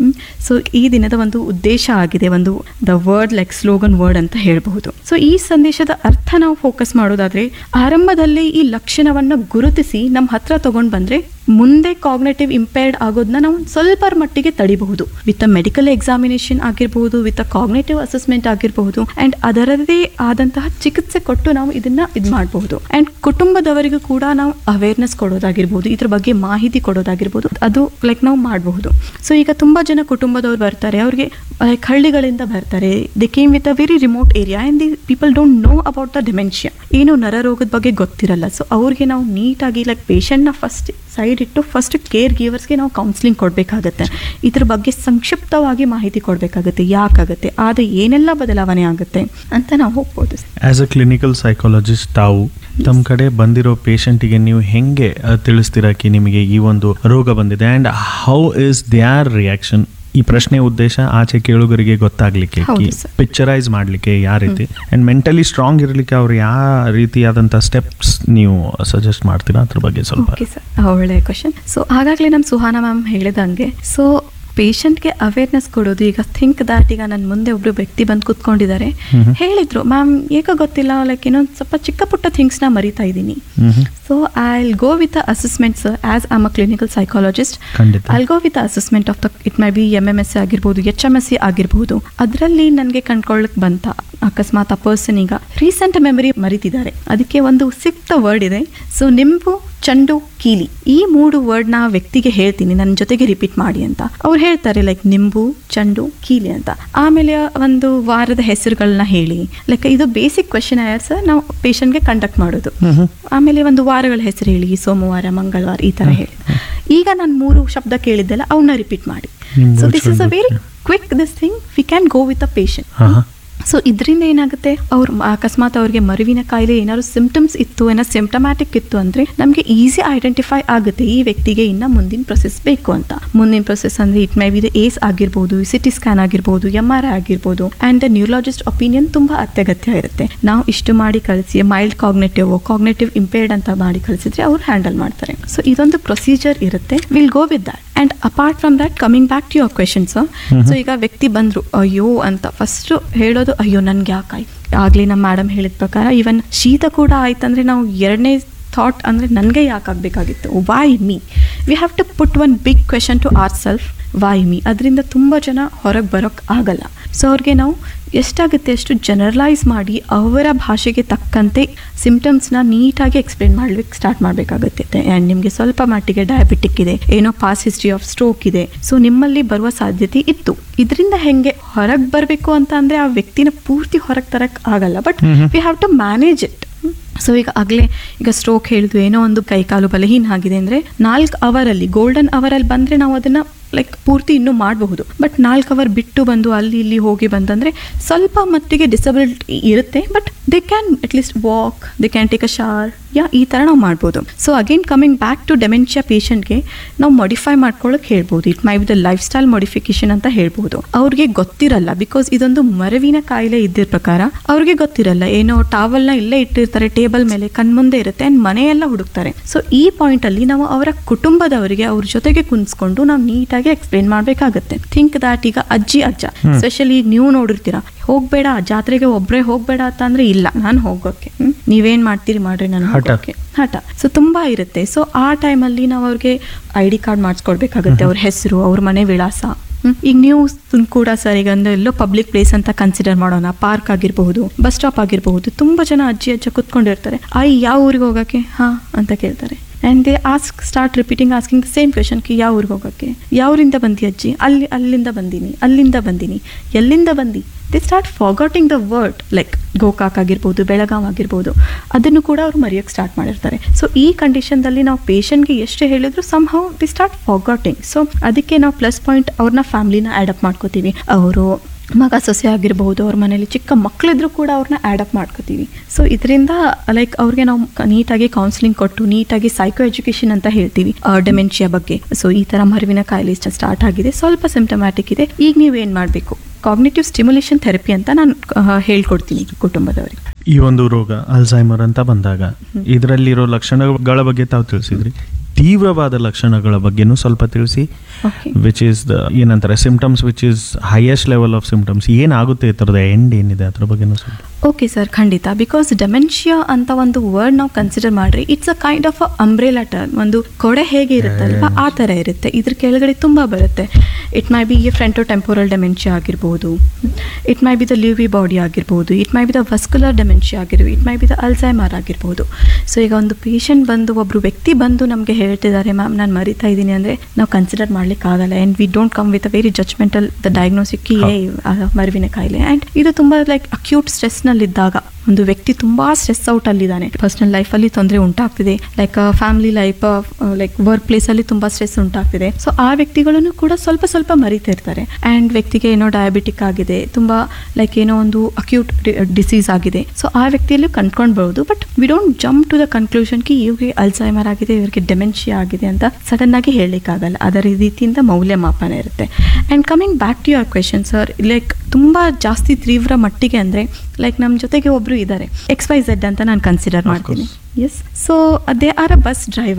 S2: ಸೊ ಈ ದಿನದ ಒಂದು ಉದ್ದೇಶ ಆಗಿದೆ ಒಂದು the word like slogan word ಅಂತ ಹೇಳಬಹುದು ಸೊ ಈ ಸಂದೇಶದ ಅರ್ಥ ನಾವು ಫೋಕಸ್ ಮಾಡೋದಾದ್ರೆ ಆರಂಭದಲ್ಲಿ ಈ ಲಕ್ಷಣವನ್ನ ಗುರುತಿಸಿ ನಮ್ಮ ಹತ್ರ ತಗೊಂಡ್ ಬಂದ್ರೆ ಮುಂದೆ ಕಾಗ್ನೇಟಿವ್ ಇಂಪೇರ್ಡ್ ಆಗೋದನ್ನ ನಾವು ಸ್ವಲ್ಪ ಮಟ್ಟಿಗೆ ತಡಿಬಹುದು ವಿತ್ ಅ ಮೆಡಿಕಲ್ ಎಕ್ಸಾಮಿನೇಷನ್ ಆಗಿರಬಹುದು ವಿತ್ ಅ ಕಾಗ್ನೇಟಿವ್ ಅಸೆಸ್ಮೆಂಟ್ ಆಗಿರಬಹುದು ಅಂಡ್ ಅದರದೇ ಆದಂತಹ ಚಿಕಿತ್ಸೆ ಕೊಟ್ಟು ನಾವು ಇದನ್ನ ಇದು ಮಾಡಬಹುದು ಅಂಡ್ ಕುಟುಂಬದವರಿಗೂ ಕೂಡ ನಾವು ಅವೇರ್ನೆಸ್ ಕೊಡೋದಾಗಿರ್ಬೋದು ಇದ್ರ ಬಗ್ಗೆ ಮಾಹಿತಿ ಕೊಡೋದಾಗಿರ್ಬೋದು ಅದು ಲೈಕ್ ನಾವು ಮಾಡಬಹುದು ಸೊ ಈಗ ತುಂಬಾ ಜನ ಕುಟುಂಬದವ್ರು ಬರ್ತಾರೆ ಅವ್ರಿಗೆ ಲೈಕ್ ಹಳ್ಳಿಗಳಿಂದ ಬರ್ತಾರೆ they came with a very remote area and the people don't know about the dementia ಏನು ನರರೋಗದ ಬಗ್ಗೆ ಗೊತ್ತಿರಲ್ಲ ಸೊ ಅವ್ರಿಗೆ ನಾವು ನೀಟಾಗಿ ಲೈಕ್ ಪೇಷಂಟ್ನ ಫಸ್ಟ್ ಸೈಡ್ ಇಟ್ಟು ಫಸ್ಟ್ ಕೇರ್ ಗಿವರ್ಸ್ಗೆ ನಾವು ಕೌನ್ಸಿಲಿಂಗ್ ಕೊಡಬೇಕಾಗತ್ತೆ ಇದ್ರ ಬಗ್ಗೆ ಸಂಕ್ಷಿಪ್ತವಾಗಿ ಮಾಹಿತಿ ಕೊಡಬೇಕಾಗುತ್ತೆ ಯಾಕಾಗುತ್ತೆ ಆದ ಏನೆಲ್ಲ ಬದಲಾವಣೆ ಆಗುತ್ತೆ ಅಂತ ನಾವು ಹೋಗ್ಬೋದು
S1: ಆಸ್ ಅ ಕ್ಲಿನಿಕಲ್ ಸೈಕಾಲಜಿಸ್ಟ್ ತಾವು ತಮ್ಮ ಕಡೆ ಬಂದಿರೋ ಪೇಷಂಟಿಗೆ ನೀವು ಹೆಂಗೆ ಆ, ತಿಳಿಸ್ತೀರಾ ಕಿ ನಿಮಗೆ ಈ ಒಂದು ರೋಗ ಬಂದಿದೆ and how is their reaction ಈ ಪ್ರಶ್ನೆ ಉದ್ದೇಶ ಆಚೆ ಕೇಳುಗರಿಗೆ ಗೊತ್ತಾಗ್ಲಿಕ್ಕೆ
S2: ಹೌದು sir.
S1: ಪಿಕ್ಚರೈಸ್ ಮಾಡ್ಲಿಕ್ಕೆ ಯಾವ ರೀತಿ ಅಂಡ್ ಮೆಂಟಲಿ ಸ್ಟ್ರಾಂಗ್ ಇರಲಿಕ್ಕೆ ಅವ್ರು ಯಾವ ರೀತಿಯಾದಂಥ ಸ್ಟೆಪ್ಸ್ ನೀವು ಸಜೆಸ್ಟ್ ಮಾಡ್ತೀರಾ ಅದ್ರ ಬಗ್ಗೆ ಸ್ವಲ್ಪ
S2: ಓಕೆ ಸರ್ ಒಳ್ಳೆಯ ಕ್ವಶನ್ ಸೊ ಹಾಗಾಗಲೇ ನಮ್ಮ ಸುಹಾನ ಮ್ಯಾಮ್ ಹೇಳಿದಂಗೆ ಸೊ ಪೇಷಂಟ್ಗೆ ಅವೇರ್ನೆಸ್ ಕೊಡೋದು ಈಗ ಥಿಂಕ್ ದಾಟ್ ಈಗ ನನ್ನ ಮುಂದೆ ಒಬ್ರು ವ್ಯಕ್ತಿ ಬಂದು ಕೂತ್ಕೊಂಡಿದ್ದಾರೆ
S1: ಮ್ಹೂ.
S2: ಹೇಳಿದ್ರು ಮ್ಯಾಮ್ ಏಕೋ ಗೊತ್ತಿಲ್ಲ ಲೈಕ್ ಇನ್ನೊಂದು ಸ್ವಲ್ಪ ಚಿಕ್ಕ ಪುಟ್ಟ ಥಿಂಗ್ಸ್ನ ಮರಿತಾ ಇದ್ದೀನಿ
S1: ಮ್ಹೂ.
S2: So I will go with the assessments as I'm a clinical psychologist
S1: ಖಂಡಿತ.
S2: I'll go with assessment of the it may be M M S ಆಗಿರ್ಬೋದು ಎಚ್ ಎಮ್ ಎಸ್ ಸಿ ಆಗಿರ್ಬೋದು ಅದರಲ್ಲಿ ನನಗೆ ಕಂಡ್ಕೊಳ್ಳಕ್ ಬಂತ ಅಕಸ್ಮಾತ್ ಆ ಪರ್ಸನ್ ಈಗ ರೀಸೆಂಟ್ ಮೆಮರಿ ಮರಿತಿದ್ದಾರೆ ಅದಕ್ಕೆ ಒಂದು ಸಿಕ್ತ ವರ್ಡ್ ಇದೆ ಸೊ ನಿಂಬು ಚಂಡು ಕೀಲಿ ಈ ಮೂರು ವರ್ಡ್ನ ವ್ಯಕ್ತಿಗೆ ಹೇಳ್ತೀನಿ ನನ್ನ ಜೊತೆಗೆ ರಿಪೀಟ್ ಮಾಡಿ ಅಂತ ಅವ್ರು ಹೇಳ್ತಾರೆ ಲೈಕ್ ನಿಂಬು ಚಂಡು ಕೀಲಿ ಅಂತ ಆಮೇಲೆ ಒಂದು ವಾರದ ಹೆಸರುಗಳನ್ನ ಹೇಳಿ ಲೈಕ್ ಇದು ಬೇಸಿಕ್ ಕ್ವೆಶನ್ ಆಯರ್ಸ್ ನಾವು ಪೇಷಂಟ್ಗೆ ಕಂಡಕ್ಟ್ ಮಾಡೋದು
S1: ಮ್ಹೂ.
S2: ಆಮೇಲೆ ಒಂದು ವಾರಗಳ ಹೆಸರು ಹೇಳಿ ಸೋಮವಾರ ಮಂಗಳವಾರ ಈ ತರ ಹೇಳಿ ಈಗ ನಾನು ಮೂರು ಶಬ್ದ ಕೇಳಿದ್ದೆಲ್ಲ ಅವನ್ನ ರಿಪೀಟ್ ಮಾಡಿ
S1: ನಿಂಬು,
S2: ಸೊ ದಿಸ್ ಇಸ್ ಅ
S1: ಚಂಡು,
S2: very quick this thing we can go with a patient
S1: ಹಾ, ಹಾ.
S2: ಸೊ ಇದರಿಂದ ಏನಾಗುತ್ತೆ ಅವ್ರು ಅಕಸ್ಮಾತ್ ಅವ್ರಿಗೆ ಮರುವಿನ ಕಾಯಿಲೆ ಏನಾದ್ರು ಸಿಂಪ್ಟಮ್ಸ್ ಇತ್ತು ಏನೋ ಸಿಂಪ್ಟಮ್ಯಾಟಿಕ್ ಇತ್ತು ಅಂದ್ರೆ ನಮಗೆ ಈಸಿ ಐಡೆಂಟಿಫೈ ಆಗುತ್ತೆ ಈ ವ್ಯಕ್ತಿಗೆ ಇನ್ನ ಮುಂದಿನ ಪ್ರೊಸೆಸ್ ಬೇಕು ಅಂತ ಮುಂದಿನ ಪ್ರೊಸೆಸ್ ಅಂದ್ರೆ ಇಟ್ ಮೇ ಬಿ ಏಸ್ ಆಗಿರ್ಬೋದು ಸಿಟಿ ಸ್ಕ್ಯಾನ್ ಆಗಿರ್ಬೋದು ಎಮ್ ಆರ್ ಐ ಆಗಿರ್ಬೋದು ಅಂಡ್ ದ ನ್ಯೂರಾಲಜಿಸ್ಟ್ ಒಪಿನಿಯನ್ ತುಂಬಾ ಅತ್ಯಗತ್ಯ ಇರುತ್ತೆ ನಾವು ಇಷ್ಟು ಮಾಡಿ ಕಳಿಸಿ ಮೈಲ್ಡ್ ಕಾಗ್ನೇಟಿವ್ ಕಾಗ್ನೇಟಿವ್ ಇಂಪೇರ್ಡ್ ಅಂತ ಮಾಡಿ ಕಳಿಸಿದ್ರೆ ಅವ್ರು ಹ್ಯಾಂಡಲ್ ಮಾಡ್ತಾರೆ ಸೊ ಇದೊಂದು ಪ್ರೊಸೀಜರ್ ಇರುತ್ತೆ will go with that and apart from that coming back to your questions so ಈಗ ವ್ಯಕ್ತಿ ಬಂದ್ರು ಅಯ್ಯೋ ಅಂತ ಫಸ್ಟ್ ಹೇಳೋದು ಅಯ್ಯೋ ನನ್ಗೆ ಯಾಕಾಯ್ತು ಆಗ್ಲಿ ನಮ್ಮ ಮೇಡಮ್ ಹೇಳಿದ ಪ್ರಕಾರ ಈವನ್ ಶೀತ ಕೂಡ ಆಯ್ತಂದ್ರೆ ನಾವು ಎರಡನೇ ಥಾಟ್ ಅಂದ್ರೆ ನನಗೆ ಯಾಕಾಗಬೇಕಾಗಿತ್ತು why me we have to put one big question to our self why me ಅದರಿಂದ ತುಂಬ ಜನ ಹೊರಗೆ ಬರೋಕ್ಕೆ ಆಗಲ್ಲ ಸೊ ಅವ್ರಿಗೆ ನಾವು ಎಷ್ಟಾಗುತ್ತೆ ಅಷ್ಟು ಜನರಲೈಸ್ ಮಾಡಿ ಅವರ ಭಾಷೆಗೆ ತಕ್ಕಂತೆ ಸಿಂಪ್ಟಮ್ಸ್ನ ನೀಟಾಗಿ ಎಕ್ಸ್ಪ್ಲೇನ್ ಮಾಡ್ಲಿಕ್ಕೆ ಸ್ಟಾರ್ಟ್ ಮಾಡಬೇಕಾಗುತ್ತೆ ಆ್ಯಂಡ್ ನಿಮಗೆ ಸ್ವಲ್ಪ ಮಟ್ಟಿಗೆ ಡಯಾಬಿಟಿಕ್ ಇದೆ ಏನೋ ಪಾಸ್ ಹಿಸ್ಟ್ರಿ ಆಫ್ ಸ್ಟ್ರೋಕ್ ಇದೆ ಸೊ ನಿಮ್ಮಲ್ಲಿ ಬರುವ ಸಾಧ್ಯತೆ ಇತ್ತು ಇದರಿಂದ ಹೆಂಗೆ ಹೊರಗೆ ಬರಬೇಕು ಅಂತ ಅಂದರೆ ಆ ವ್ಯಕ್ತಿನ ಪೂರ್ತಿ ಹೊರಗೆ ತರಕ್ಕೆ ಆಗಲ್ಲ ಬಟ್
S1: ಮ್ಹೂ.
S2: We have to manage it so ಈಗ ಆಗಲೇ ಈಗ ಸ್ಟ್ರೋಕ್ ಹೇಳಿದ್ವು ಏನೋ ಒಂದು ಕೈಕಾಲು ಬಲಹೀನ ಆಗಿದೆ ಅಂದರೆ ನಾಲ್ಕು ಅವರಲ್ಲಿ ಗೋಲ್ಡನ್ ಅವರಲ್ಲಿ ಬಂದರೆ ನಾವು ಅದನ್ನು ಲೈಕ್ ಪೂರ್ತಿ ಇನ್ನೂ ಮಾಡಬಹುದು ಬಟ್ ನಾಲ್ಕು ಅವರ್ ಬಿಟ್ಟು ಬಂದು ಅಲ್ಲಿ ಇಲ್ಲಿ ಹೋಗಿ ಬಂದಂದರೆ ಸ್ವಲ್ಪ ಮಟ್ಟಿಗೆ ಡಿಸಬಿಲಿಟಿ ಇರುತ್ತೆ but they can at least walk they can take a shower yeah ಈ ಥರ ನಾವು ಮಾಡ್ಬೋದು so again coming back to dementia ಪೇಷಂಟ್ಗೆ ನಾವು ಮಾಡಿಫೈ ಮಾಡ್ಕೊಳ್ಳೋಕೆ ಹೇಳ್ಬೋದು it may be the lifestyle modification ಅಂತ ಹೇಳ್ಬೋದು ಅವ್ರಿಗೆ ಗೊತ್ತಿರಲ್ಲ ಬಿಕಾಸ್ ಇದೊಂದು ಮರವಿನ ಕಾಯಿಲೆ ಇದ್ದಿರ ಪ್ರಕಾರ ಅವ್ರಿಗೆ ಗೊತ್ತಿರಲ್ಲ ಏನೋ ಟಾವಲ್ನ ಇಲ್ಲೇ ಇಟ್ಟಿರ್ತಾರೆ ಟೇಬಲ್ ಮೇಲೆ ಕಣ್ಮುಂದೆ ಇರುತ್ತೆ ಆ್ಯಂಡ್ ಮನೆಯೆಲ್ಲ ಹುಡುಕ್ತಾರೆ ಸೊ ಈ ಪಾಯಿಂಟಲ್ಲಿ ನಾವು ಅವರ ಕುಟುಂಬದವರಿಗೆ ಅವ್ರ ಜೊತೆಗೆ ಕುಣಿಸ್ಕೊಂಡು ನಾವು ನೀಟಾಗಿ ಎಕ್ಸ್ಪ್ಲೇನ್ ಮಾಡಬೇಕಾಗತ್ತೆ ಥಿಂಕ್ ದಾಟ್ ಈಗ ಅಜ್ಜಿ ಅಜ್ಜ ಸ್ಪೆಷಲಿ ಈಗ ನೀವು ನೋಡಿರ್ತೀರಾ ಹೋಗ್ಬೇಡ ಜಾತ್ರೆಗೆ ಒಬ್ಬರೇ ಹೋಗ್ಬೇಡ ಅಂತ ಅಂದ್ರೆ ಇಲ್ಲ ನಾನು ಹೋಗೋಕೆ ಹ್ಮ್? ನೀವೇನ್ ಮಾಡ್ತೀರಿ ಮಾಡ್ರಿ ನಾನು
S1: ಹಠ.
S2: ಹೋಗೋಕೆ ಹಠ ಸೊ ತುಂಬಾ ಇರುತ್ತೆ ಸೊ ಆ ಟೈಮಲ್ಲಿ ನಾವು ಅವ್ರಿಗೆ ಐ ಡಿ ಕಾರ್ಡ್ ಮಾಡಿಸ್ಕೊಡ್ಬೇಕಾಗುತ್ತೆ ಅವ್ರ ಹೆಸರು ಅವ್ರ ಮನೆ ವಿಳಾಸ ಹ್ಮ್? ಈಗ ನೀವು ಸ್- ಕೂಡ ಸರ್ ಈಗ ಒಂದು ಎಲ್ಲೋ ಪಬ್ಲಿಕ್ ಪ್ಲೇಸ್ ಅಂತ ಕನ್ಸಿಡರ್ ಮಾಡೋಣ ಪಾರ್ಕ್ ಆಗಿರಬಹುದು ಬಸ್ ಸ್ಟಾಪ್ ಆಗಿರಬಹುದು ತುಂಬಾ ಜನ ಅಜ್ಜಿ ಅಜ್ಜ ಕುತ್ಕೊಂಡಿರ್ತಾರೆ ಆಯ್ ಯಾವ ಊರಿಗೆ ಹೋಗಕ್ಕೆ ಹಾ ಅಂತ ಕೇಳ್ತಾರೆ and they ask start repeating asking the same question ಕಿ ಯಾವ ಊರಿಗೆ ಹೋಗೋಕ್ಕೆ ಯಾವ್ರಿಂದ ಬಂದಿ ಅಜ್ಜಿ ಅಲ್ಲಿ ಅಲ್ಲಿಂದ ಬಂದೀನಿ ಅಲ್ಲಿಂದ ಬಂದೀನಿ ಎಲ್ಲಿಂದ ಬಂದಿ they start forgetting the word like Gokak ಆಗಿರ್ಬೋದು ಬೆಳಗಾವ್ ಆಗಿರ್ಬೋದು ಅದನ್ನು ಕೂಡ ಅವ್ರು ಮರೆಯೋಕ್ಕೆ ಸ್ಟಾರ್ಟ್ ಮಾಡಿರ್ತಾರೆ ಸೊ ಈ ಕಂಡೀಷನ್ದಲ್ಲಿ ನಾವು ಪೇಷಂಟ್ಗೆ ಎಷ್ಟು ಹೇಳಿದ್ರು somehow they start forgetting so ಅದಕ್ಕೆ ನಾವು ಪ್ಲಸ್ ಪಾಯಿಂಟ್ ಅವ್ರನ್ನ ಫ್ಯಾಮ್ಲಿನ ಆ್ಯಡಪ್ ಮಾಡ್ಕೋತೀವಿ ಅವರು ಮಗ ಸೊಸೆ ಆಗಿರಬಹುದು ಅವ್ರ ಮನೇಲಿ ಚಿಕ್ಕ ಮಕ್ಕಳಿದ್ರು ಕೂಡ ಅವ್ರನ್ನ ಆ್ಯಡಪ್ ಮಾಡ್ಕೋತೀವಿ ಸೊ ಇದರಿಂದ ಲೈಕ್ ಅವ್ರಿಗೆ ನಾವು ನೀಟಾಗಿ ಕೌನ್ಸಿಲಿಂಗ್ ಕೊಟ್ಟು ನೀಟಾಗಿ ಸೈಕೋ ಎಜುಕೇಶನ್ ಅಂತ ಹೇಳ್ತೀವಿ ಡೆಮೆನ್ಷಿಯಾ ಬಗ್ಗೆ ಸೊ ಈ ಥರ ಮರುವಿನ ಕಾಯಿಲೆ ಸ್ಟಾರ್ಟ್ ಆಗಿದೆ ಸ್ವಲ್ಪ ಸಿಂಪ್ಟಮ್ಯಾಟಿಕ್ ಇದೆ ಈಗ ನೀವೇನು ಮಾಡಬೇಕು ಕಾಗ್ನೇಟಿವ್ ಸ್ಟಿಮ್ಯುಲೇಷನ್ ಥೆರಪಿ ಅಂತ ನಾನು ಹೇಳ್ಕೊಡ್ತೀನಿ ಕುಟುಂಬದವರಿಗೆ
S1: ಈ ಒಂದು ರೋಗ ಅಲ್ಝೈಮರ್ ಅಂತ ಬಂದಾಗ ಇದರಲ್ಲಿರೋ ಲಕ್ಷಣಗಳ ಬಗ್ಗೆ ತಾವು ತಿಳಿಸಿದ್ರಿ ತೀವ್ರವಾದ ಲಕ್ಷಣಗಳ ಬಗ್ಗೆನೂ ಸ್ವಲ್ಪ ತಿಳಿಸಿ
S2: ಓಕೆ
S1: ವಿಚ್ ಇಸ್ ದ ಏನಂತಾರೆ symptoms which is highest level of symptoms ಏನಾಗುತ್ತೆ ಈ ಥರದ ಎಂಡ್ ಏನಿದೆ ಅದ್ರ ಬಗ್ಗೆನೂ ಸ್ವಲ್ಪ
S2: ಓಕೆ ಸರ್ ಖಂಡಿತ ಬಿಕಾಸ್ ಡೆಮೆನ್ಷಿಯಾ ಅಂತ ಒಂದು ವರ್ಡ್ ನಾವು ಕನ್ಸಿಡರ್ ಮಾಡ್ರಿ it's a kind of a umbrella term ಒಂದು ಕೊಡೆ ಹೇಗೆ ಇರುತ್ತಲ್ವ ಆ ಥರ ಇರುತ್ತೆ ಇದ್ರ ಕೆಳಗಡೆ ತುಂಬ ಬರುತ್ತೆ it may be a fronto temporal dementia ಆಗಿರ್ಬೋದು it may be the Lewy body ಆಗಿರ್ಬೋದು it may be the vascular dementia ಆಗಿರ್ಬೋದು it may be the Alzheimer ಆಗಿರ್ಬೋದು ಸೊ ಈಗ ಒಂದು ಪೇಷಂಟ್ ಬಂದು ಒಬ್ಬರು ವ್ಯಕ್ತಿ ಬಂದು ನಮಗೆ ಹೇಳ್ತಿದ್ದಾರೆ ಮ್ಯಾಮ್ ನಾನು ಮರಿತಾ ಇದ್ದೀನಿ ಅಂದರೆ ನಾವು ಕನ್ಸಿಡರ್ ಮಾಡ್ಲಿಕ್ಕೆ ಆಗಲ್ಲ and we don't come with a very judgemental the diagnostic ಏ ಮರುವಿನ ಕಾಯಿಲೆ ಆ್ಯಂಡ್ ಇದು ತುಂಬ ಲೈಕ್ ಅಕ್ಯೂಟ್ ಸ್ಟ್ರೆಸ್ನಲ್ಲಿದ್ದಾಗ ಒಂದು ವ್ಯಕ್ತಿ ತುಂಬಾ ಸ್ಟ್ರೆಸ್ ಔಟ್ ಅಲ್ಲಿದ್ದಾನೆ ಪರ್ಸನಲ್ ಲೈಫಲ್ಲಿ ತೊಂದರೆ ಉಂಟಾಗ್ತಿದೆ like family life like work place ಅಲ್ಲಿ ತುಂಬಾ ಸ್ಟ್ರೆಸ್ ಉಂಟಾಗ್ತಿದೆ ಸೊ ಆ ವ್ಯಕ್ತಿಗಳನ್ನು ಕೂಡ ಸ್ವಲ್ಪ ಸ್ವಲ್ಪ ಮರಿತಾ ಇರ್ತಾರೆ ಆ್ಯಂಡ್ ವ್ಯಕ್ತಿಗೆ ಏನೋ ಡಯಾಬಿಟಿಕ್ ಆಗಿದೆ ತುಂಬಾ ಲೈಕ್ ಏನೋ ಒಂದು ಅಕ್ಯೂಟ್ ಡಿಸೀಸ್ ಆಗಿದೆ ಸೊ ಆ ವ್ಯಕ್ತಿಯಲ್ಲೂ ಕಂಡ್ಕೊಳ್ಬಹುದು but we don't jump to the conclusion ಕಿ ಇವ್ರಿಗೆ ಅಲ್ಝೈಮರ್ ಆಗಿದೆ ಇವ್ರಿಗೆ ಡೆಮೆನ್ಷಿಯಾ ಆಗಿದೆ ಅಂತ ಸಡನ್ ಆಗಿ ಹೇಳಲಿಕ್ಕಾಗಲ್ಲ ಅದರ ರೀತಿಯಿಂದ ಮೌಲ್ಯಮಾಪನ ಇರುತ್ತೆ and coming back to your question sir like ತುಂಬಾ ಜಾಸ್ತಿ ತೀವ್ರ ಮಟ್ಟಿಗೆ ಅಂದ್ರೆ ಲೈಕ್ ನಮ್ಮ ಜೊತೆಗೆ ಒಬ್ರು ಇದ್ದಾರೆ ಎಕ್ಸ್ ವೈ ಝೆಡ್ ಅಂತ ನಾನು ಕನ್ಸಿಡರ್ ಮಾಡ್ತೀನಿ yes so they are a bus driver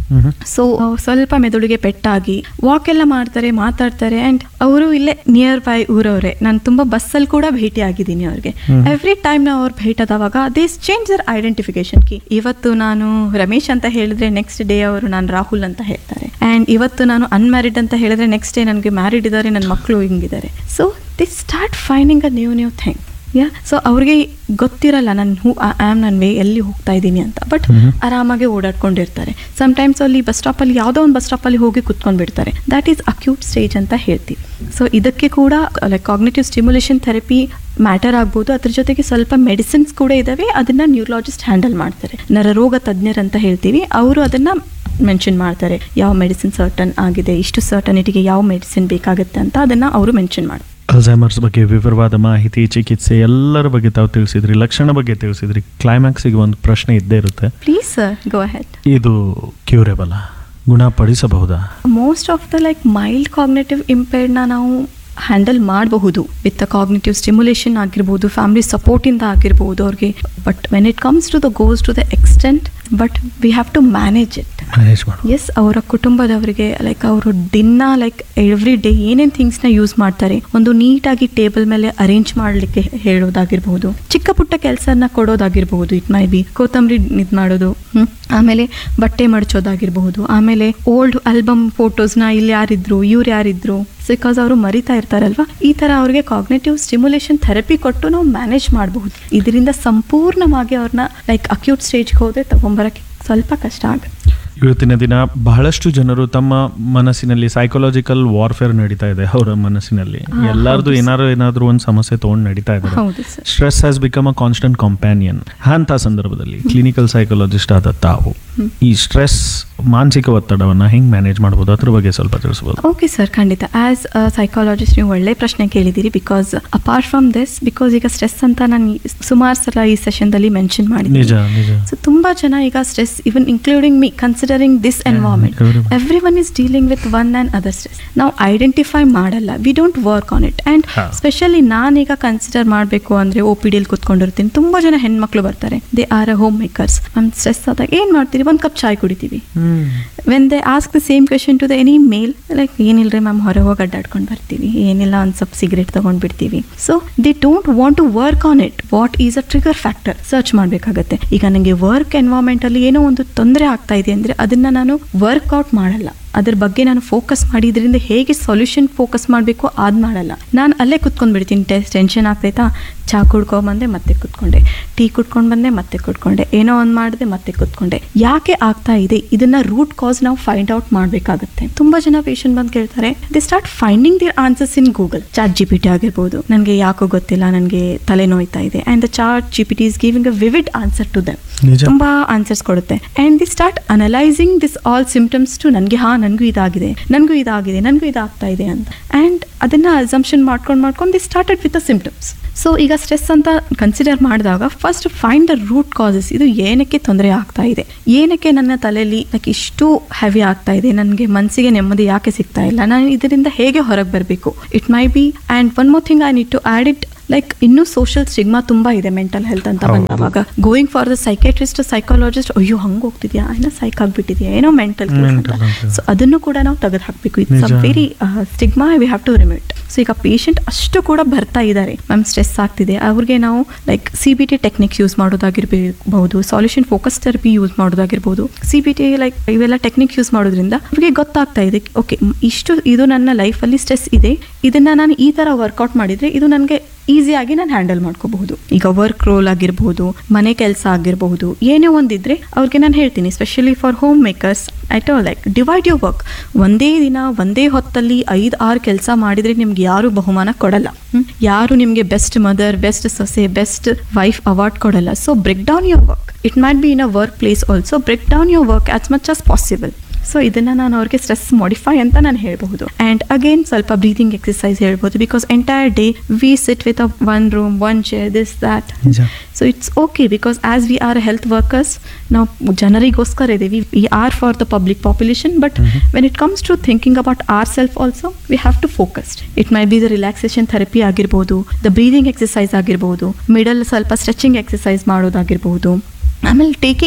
S1: ಮ್ಹೂ.
S2: ಸೊ ಸ್ವಲ್ಪ ಮೆದುಳಿಗೆ ಪೆಟ್ಟಾಗಿ ವಾಕ್ ಎಲ್ಲ ಮಾಡ್ತಾರೆ ಮಾತಾಡ್ತಾರೆ ಅಂಡ್ ಅವರು ಇಲ್ಲೇ ನಿಯರ್ ಬೈ ಊರವ್ರೆ ನಾನು ತುಂಬಾ ಬಸ್ಸಲ್ಲಿ ಕೂಡ ಭೇಟಿ ಆಗಿದ್ದೀನಿ ಅವ್ರಿಗೆ ಎವ್ರಿ ಟೈಮ್ ನಾವು ಅವ್ರು ಭೇಟಾದವಾಗ ದಿಸ್ ಚೇಂಜ್ ದರ್ ಐಡೆಂಟಿಫಿಕೇಶನ್ ಕಿ ಇವತ್ತು ನಾನು ರಮೇಶ್ ಅಂತ ಹೇಳಿದ್ರೆ ನೆಕ್ಸ್ಟ್ ಡೇ ಅವರು ನಾನು ರಾಹುಲ್ ಅಂತ ಹೇಳ್ತಾರೆ ಅಂಡ್ ಇವತ್ತು ನಾನು ಅನ್ಮ್ಯಾರಿಡ್ ಅಂತ ಹೇಳಿದ್ರೆ ನೆಕ್ಸ್ಟ್ ಡೇ ನನಗೆ ಮ್ಯಾರಿಡ್ ಇದ್ದಾರೆ ನನ್ನ ಮಕ್ಕಳು ಹಿಂಗಿದ್ದಾರೆ so they start finding a new new thing yeah so ಅವ್ರಿಗೆ ಗೊತ್ತಿರಲ್ಲ ನಾನು ಹೂ ಆಮ್ ನನ್ನ ವೇ ಎಲ್ಲಿ ಹೋಗ್ತಾ ಇದ್ದೀನಿ ಅಂತ ಬಟ್ ಆರಾಮಾಗಿ ಓಡಾಡ್ಕೊಂಡಿರ್ತಾರೆ ಸಮ್ಟೈಮ್ಸ್ ಅಲ್ಲಿ ಬಸ್ ಸ್ಟಾಪಲ್ಲಿ ಯಾವುದೋ ಒಂದು ಬಸ್ ಸ್ಟಾಪಲ್ಲಿ ಹೋಗಿ ಕುತ್ಕೊಂಡ್ಬಿಡ್ತಾರೆ ದ್ಯಾಟ್ ಈಸ್ ಅಕ್ಯೂಟ್ ಸ್ಟೇಜ್ ಅಂತ ಹೇಳ್ತೀವಿ ಸೊ ಇದಕ್ಕೆ ಕೂಡ like cognitive stimulation therapy matter ಆಗ್ಬೋದು ಅದ್ರ ಜೊತೆಗೆ ಸ್ವಲ್ಪ ಮೆಡಿಸಿನ್ಸ್ ಕೂಡ ಇದಾವೆ ಅದನ್ನ ನ್ಯೂರಾಲಜಿಸ್ಟ್ ಹ್ಯಾಂಡಲ್ ಮಾಡ್ತಾರೆ ನರರೋಗ ತಜ್ಞರಂತ ಹೇಳ್ತೀವಿ ಅವರು ಅದನ್ನ ಮೆನ್ಷನ್ ಮಾಡ್ತಾರೆ ಯಾವ ಮೆಡಿಸಿನ್ ಸರ್ಟನ್ ಆಗಿದೆ ಇಷ್ಟು ಸರ್ಟನಿಟಿಗೆ ಯಾವ ಮೆಡಿಸಿನ್ ಬೇಕಾಗುತ್ತೆ ಅಂತ ಅದನ್ನ ಅವರು ಮೆನ್ಷನ್ ಮಾಡ್ತಾರೆ
S1: ಅಲ್ಝೈಮರ್ಸ್ ಬಗ್ಗೆ ವಿವರವಾದ ಮಾಹಿತಿ ಚಿಕಿತ್ಸೆ ಎಲ್ಲರ ಬಗ್ಗೆ ತಾವು ತಿಳಿಸಿದ್ರಿ ಲಕ್ಷಣ ಬಗ್ಗೆ ತಿಳಿಸಿದ್ರಿ ಕ್ಲೈಮ್ಯಾಕ್ಸಿಗೆ ಒಂದು ಪ್ರಶ್ನೆ ಇದ್ದೇ ಇರುತ್ತೆ
S2: ಪ್ಲೀಸ್ ಸರ್ ಗೋ ಅಹೆಡ್
S1: ಇದು ಕ್ಯೂರೇಬಲ್ ಗುಣಪಡಿಸಬಹುದಾ
S2: most of the like mild cognitive ಇಂಪೇರ್ಡ್ನ ನಾವು ಹ್ಯಾಂಡಲ್ ಮಾಡಬಹುದು ವಿತ್ ದ ಕಾಗ್ನೇಟಿವ್ ಸ್ಟಿಮ್ಯುಲೇಷನ್ ಆಗಿರ್ಬೋದು ಫ್ಯಾಮಿಲಿ ಸಪೋರ್ಟಿಂದ ಆಗಿರ್ಬೋದು ಅವ್ರಿಗೆ but when it comes to the goes to the extent but we have to manage it
S1: manage ಮಾಡು
S2: ಎಸ್ ಅವರ ಕುಟುಂಬದವರಿಗೆ ಲೈಕ್ ಅವರು ದಿನ ಲೈಕ್ ಎವ್ರಿ ಡೇ ಏನೇನು ಥಿಂಗ್ಸ್ನ ಯೂಸ್ ಮಾಡ್ತಾರೆ ಒಂದು ನೀಟಾಗಿ ಟೇಬಲ್ ಮೇಲೆ ಅರೇಂಜ್ ಮಾಡಲಿಕ್ಕೆ ಹೇಳೋದಾಗಿರ್ಬಹುದು ಚಿಕ್ಕ ಪುಟ್ಟ ಕೆಲಸನ ಕೊಡೋದಾಗಿರ್ಬಹುದು ಇಟ್ ಮೈ ಬಿ ಕೊತ್ತಂಬರಿ ಇದು ಮಾಡೋದು ಹ್ಮ್. ಆಮೇಲೆ ಬಟ್ಟೆ ಮಡಚೋದಾಗಿರ್ಬಹುದು ಆಮೇಲೆ ಓಲ್ಡ್ ಆಲ್ಬಮ್ ಫೋಟೋಸ್ನ ಇಲ್ಲಿ ಯಾರಿದ್ರು ಇವ್ರು ಯಾರಿದ್ರು ಬಿಕಾಸ್ ಅವರು ಮರಿತಾ ಇರ್ತಾರಲ್ವಾ ಈ ತರ ಅವ್ರಿಗೆ ಕಾಗ್ನೇಟಿವ್ ಸ್ಟಿಮ್ಯುಲೇಷನ್ ಥೆರಪಿ ಕೊಟ್ಟು ನಾವು ಮ್ಯಾನೇಜ್ ಮಾಡಬಹುದು ಇದರಿಂದ ಸಂಪೂರ್ಣವಾಗಿ ಅವ್ರನ್ನ ಲೈಕ್ ಅಕ್ಯೂಟ್ ಸ್ಟೇಜ್ಗೆ ಹೋದ್ರೆ ತಗೊಂಬರಕ್ಕೆ ಸ್ವಲ್ಪ ಕಷ್ಟ ಆಗುತ್ತೆ
S1: ಇವತ್ತಿನ ದಿನ ಬಹಳಷ್ಟು ಜನರು ತಮ್ಮ ಮನಸ್ಸಿನಲ್ಲಿ ಸೈಕಾಲಜಿಕಲ್ ವಾರ್ಫೇರ್ ನಡೀತಾ ಇದೆ ಅವರ ಮನಸ್ಸಿನಲ್ಲಿ
S2: ಹಾ,
S1: ಎಲ್ಲಾರ್ದು
S2: ಹೌದು
S1: ಏನಾದ್ರು ಏನಾದ್ರು ಒಂದು ಸಮಸ್ಯೆ ತಗೊಂಡು ನಡೀತಾ ಇದ್ದಾರೆ
S2: ಹೌದು sir
S1: stress has become a constant companion ಅಂತ ಸಂದರ್ಭದಲ್ಲಿ ಕ್ಲಿನಿಕಲ್ ಸೈಕಾಲಜಿಸ್ಟ್ ಆದ ತಾವು ಈ ಸ್ಟ್ರೆಸ್ ಮಾನಸಿಕ ಒತ್ತಡವನ್ನ ಹೆಂಗ್ ಮ್ಯಾನೇಜ್ ಮಾಡ್ಬೋದು ಅದ್ರ ಬಗ್ಗೆ ಸ್ವಲ್ಪ ತಿಳಿಸ್ಬೋದು
S2: ಓಕೆ ಸರ್ ಖಂಡಿತ ಆಸ್ ಅ ಸೈಕಾಲಜಿಸ್ಟ್ ನೀವು ಒಳ್ಳೆ ಪ್ರಶ್ನೆ ಕೇಳಿದ್ದೀರಿ because apart from this because ಈಗ ಸ್ಟ್ರೆಸ್ ಅಂತ ನಾನು ಸುಮಾರು ಸಲ ಈ ಸೆಷನ್ದಲ್ಲಿ ಮೆನ್ಷನ್
S1: ನಿಜ
S2: ಮಾಡಿದ್ದೀನಿ
S1: ನಿಜ
S2: ಸೊ ತುಂಬಾ ಜನ ಈಗ stress even including me considering this environment
S1: everyone.
S2: Everyone is dealing with one and other stress ನಾವು ಐಡೆಂಟಿಫೈ ಮಾಡಲ್ಲ we don't work on it and
S1: ಹಾ.
S2: ಸ್ಪೆಷಲಿ ನಾನೀಗ ಕನ್ಸಿಡರ್ ಮಾಡಬೇಕು ಅಂದರೆ ಒ ಪಿ ಡಿಯಲ್ಲಿ ಕುತ್ಕೊಂಡಿರ್ತೀನಿ ತುಂಬ ಜನ ಹೆಣ್ಮಕ್ಳು ಬರ್ತಾರೆ they are a homemakers ನಮ್ಮ ಸ್ಟ್ರೆಸ್ ಆದಾಗ ಏನು ಮಾಡ್ತೀರಿ ಒಂದು ಕಪ್ ಚಾಯ್ ಕುಡಿತೀವಿ when they ask the same question to the any male like ಏನಿಲ್ರಿ ಮ್ಯಾಮ್ ಹೊರಗೆ ಹೋಗಿ ಅಡ್ಡಾಡ್ಕೊಂಡು ಬರ್ತೀವಿ ಏನಿಲ್ಲ ಒಂದು ಸ್ವಲ್ಪ ಸಿಗರೇಟ್ ತೊಗೊಂಡು ಬಿಡ್ತೀವಿ so they don't want to work on it what is a trigger factor search ಮಾಡಬೇಕಾಗತ್ತೆ ಈಗ ನನಗೆ ವರ್ಕ್ ಎನ್ವೈರ್ಮೆಂಟಲ್ಲಿ ಏನೋ ಒಂದು ತೊಂದರೆ ಆಗ್ತಾ ಇದೆ ಅಂದರೆ ಅದನ್ನು ನಾನು ವರ್ಕೌಟ್ ಮಾಡಲ್ಲ ಅದ್ರ ಬಗ್ಗೆ ನಾನು ಫೋಕಸ್ ಮಾಡಿ ಇದರಿಂದ ಹೇಗೆ ಸೊಲ್ಯೂಷನ್ ಫೋಕಸ್ ಮಾಡಬೇಕು ಅದು ಮಾಡಲ್ಲ ನಾನು ಅಲ್ಲೇ ಕುತ್ಕೊಂಡು ಬಿಡ್ತೀನಿ ಟೆಸ್ಟ್ ಟೆನ್ಷನ್ ಆಗ್ತೈತಾ ಚಹಾ ಕುಡ್ಕೊಂಡ್ ಬಂದೆ ಮತ್ತೆ ಕುತ್ಕೊಂಡೆ ಟೀ ಕುಡ್ಕೊಂಡು ಬಂದೆ ಮತ್ತೆ ಕುತ್ಕೊಂಡೆ ಏನೋ ಒಂದು ಮಾಡಿದೆ ಮತ್ತೆ ಕುತ್ಕೊಂಡೆ ಯಾಕೆ ಆಗ್ತಾ ಇದೆ ಇದನ್ನ ರೂಟ್ ಕಾಸ್ ನಾವು ಫೈಂಡ್ ಔಟ್ ಮಾಡಬೇಕಾಗುತ್ತೆ ತುಂಬಾ ಜನ ಪೇಷಂಟ್ ಬಂದು ಕೇಳ್ತಾರೆ they start finding their answers in Google chat G P T ಆಗಿರ್ಬೋದು ನನಗೆ ಯಾಕೋ ಗೊತ್ತಿಲ್ಲ ನನಗೆ ತಲೆ ನೋಯ್ತಾ ಇದೆ and the chat G P T is giving a vivid answer to them
S1: ನಿಜ.
S2: ತುಂಬಾ ಆನ್ಸರ್ಸ್ ಕೊಡುತ್ತೆ and they start analysing this all symptoms to ನನಗೆ ಹಾ ನನಗೂ ಇದಾಗಿದೆ ನನಗೂ ಇದಾಗಿದೆ ನನಗೂ ಇದಾಗ್ತಾ ಇದೆ ಅಂತ ಆ್ಯಂಡ್ ಅದನ್ನ ಅಸಂಪ್ಷನ್ ಮಾಡ್ಕೊಂಡು ಮಾಡ್ಕೊಂಡು they started with the symptoms so ಈಗ ಸ್ಟ್ರೆಸ್ ಅಂತ ಕನ್ಸಿಡರ್ ಮಾಡಿದಾಗ first find the root causes ಇದು ಏನಕ್ಕೆ ತೊಂದರೆ ಆಗ್ತಾ ಇದೆ ಏನಕ್ಕೆ ನನ್ನ ತಲೆಯಲ್ಲಿ ಲೈಕ್ ಇಷ್ಟು ಹೆವಿ ಆಗ್ತಾ ಇದೆ ನನಗೆ ಮನಸ್ಸಿಗೆ ನೆಮ್ಮದಿ ಯಾಕೆ ಸಿಗ್ತಾ ಇಲ್ಲ ನಾನು ಇದರಿಂದ ಹೇಗೆ ಹೊರಗೆ ಬರಬೇಕು it may be and one more thing I need to add it like ಇನ್ನೂ ಸೋಷಿಯಲ್ ಸ್ಟಿಗ್ಮಾ ತುಂಬಾ ಇದೆ ಮೆಂಟಲ್ ಹೆಲ್ತ್ ಅಂತ
S1: ಹೌದು.
S2: ಬಂದಾಗ going for the psychiatrist psychologist ಅಯ್ಯೋ ಹಂಗೆ ಹೋಗ್ತಿದ್ಯಾ ಏನೋ ಸೈಕ್ ಆಗ್ಬಿಟ್ಟಿದ್ಯಾ ಏನೋ ಮೆಂಟಲ್
S1: Mental ಅಂತ.
S2: ಸೊ ಅದನ್ನು ಕೂಡ ನಾವು ತೆಗೆದು ಹಾಕಬೇಕು ಇಟ್ಸ್ ಅ
S1: ನಿಜ.
S2: Very stigma we have to remit so ಈಗ ಪೇಷಂಟ್ ಅಷ್ಟು ಕೂಡ ಬರ್ತಾ ಇದ್ದಾರೆ ಮ್ಯಾಮ್ ಸ್ಟ್ರೆಸ್ ಆಗ್ತಿದೆ ಅವ್ರಿಗೆ ನಾವು like C B T techniques use ಮಾಡೋದಾಗಿರ್ಬಹುದು ಸಾಲ್ಯೂಷನ್ ಫೋಕಸ್ ಥೆರಪಿ ಯೂಸ್ ಮಾಡೋದಾಗಿರ್ಬೋದು ಸಿ ಬಿ ಟಿ ಲೈಕ್ ಇವೆಲ್ಲ ಟೆಕ್ನಿಕ್ ಯೂಸ್ ಮಾಡೋದ್ರಿಂದ ಅವ್ರಿಗೆ ಗೊತ್ತಾಗ್ತಾ ಇದೆ ಓಕೆ ಇಷ್ಟು ಇದು ನನ್ನ ಲೈಫಲ್ಲಿ ಸ್ಟ್ರೆಸ್ ಇದೆ ಇದನ್ನ ನಾನು ಈ ತರ ವರ್ಕೌಟ್ ಮಾಡಿದ್ರೆ ಇದು ನನಗೆ ಈಸಿಯಾಗಿ ನಾನು ಹ್ಯಾಂಡಲ್ ಮಾಡ್ಕೋಬಹುದು ಈಗ ವರ್ಕ್ ರೋಲ್ ಆಗಿರ್ಬೋದು ಮನೆ ಕೆಲಸ ಆಗಿರಬಹುದು ಏನೇ ಒಂದಿದ್ರೆ ಅವ್ರಿಗೆ ನಾನು ಹೇಳ್ತೀನಿ specially for homemakers it like divide your work ಒಂದೇ ದಿನ ಒಂದೇ ಹೊತ್ತಲ್ಲಿ ಐದು ಆರು ಕೆಲಸ ಮಾಡಿದ್ರೆ ನಿಮ್ಗೆ ಯಾರು ಬಹುಮಾನ ಕೊಡಲ್ಲ ಹ್ಮ್? ಯಾರು ನಿಮಗೆ ಬೆಸ್ಟ್ ಮದರ್ ಬೆಸ್ಟ್ ಸೊಸೆ ಬೆಸ್ಟ್ ವೈಫ್ ಅವಾರ್ಡ್ ಕೊಡಲ್ಲ so break down your work it might be in a work place also break down your work as much as possible so ಇದನ್ನ ನಾನು ಅವ್ರಿಗೆ ಸ್ಟ್ರೆಸ್ ಮಾಡಿಫೈ ಅಂತ ನಾನು ಹೇಳ್ಬಹುದು ಆ್ಯಂಡ್ ಅಗೇನ್ ಸ್ವಲ್ಪ breathing exercise ಹೇಳ್ಬೋದು because entire day we sit with a one room one chair this that
S1: ನಿಜ
S2: so it's okay because as we are health workers ನಾವು ಜನರಿಗೋಸ್ಕರ ಇದ್ದೀವಿ we are for the public population but when it comes to thinking about our self also we have to focused it may be the relaxation therapy ಆಗಿರ್ಬೋದು the breathing exercise ಆಗಿರ್ಬೋದು middle ಸ್ವಲ್ಪ stretching exercise ಮಾಡೋದಾಗಿರ್ಬೋದು ಆಮೇಲೆ taking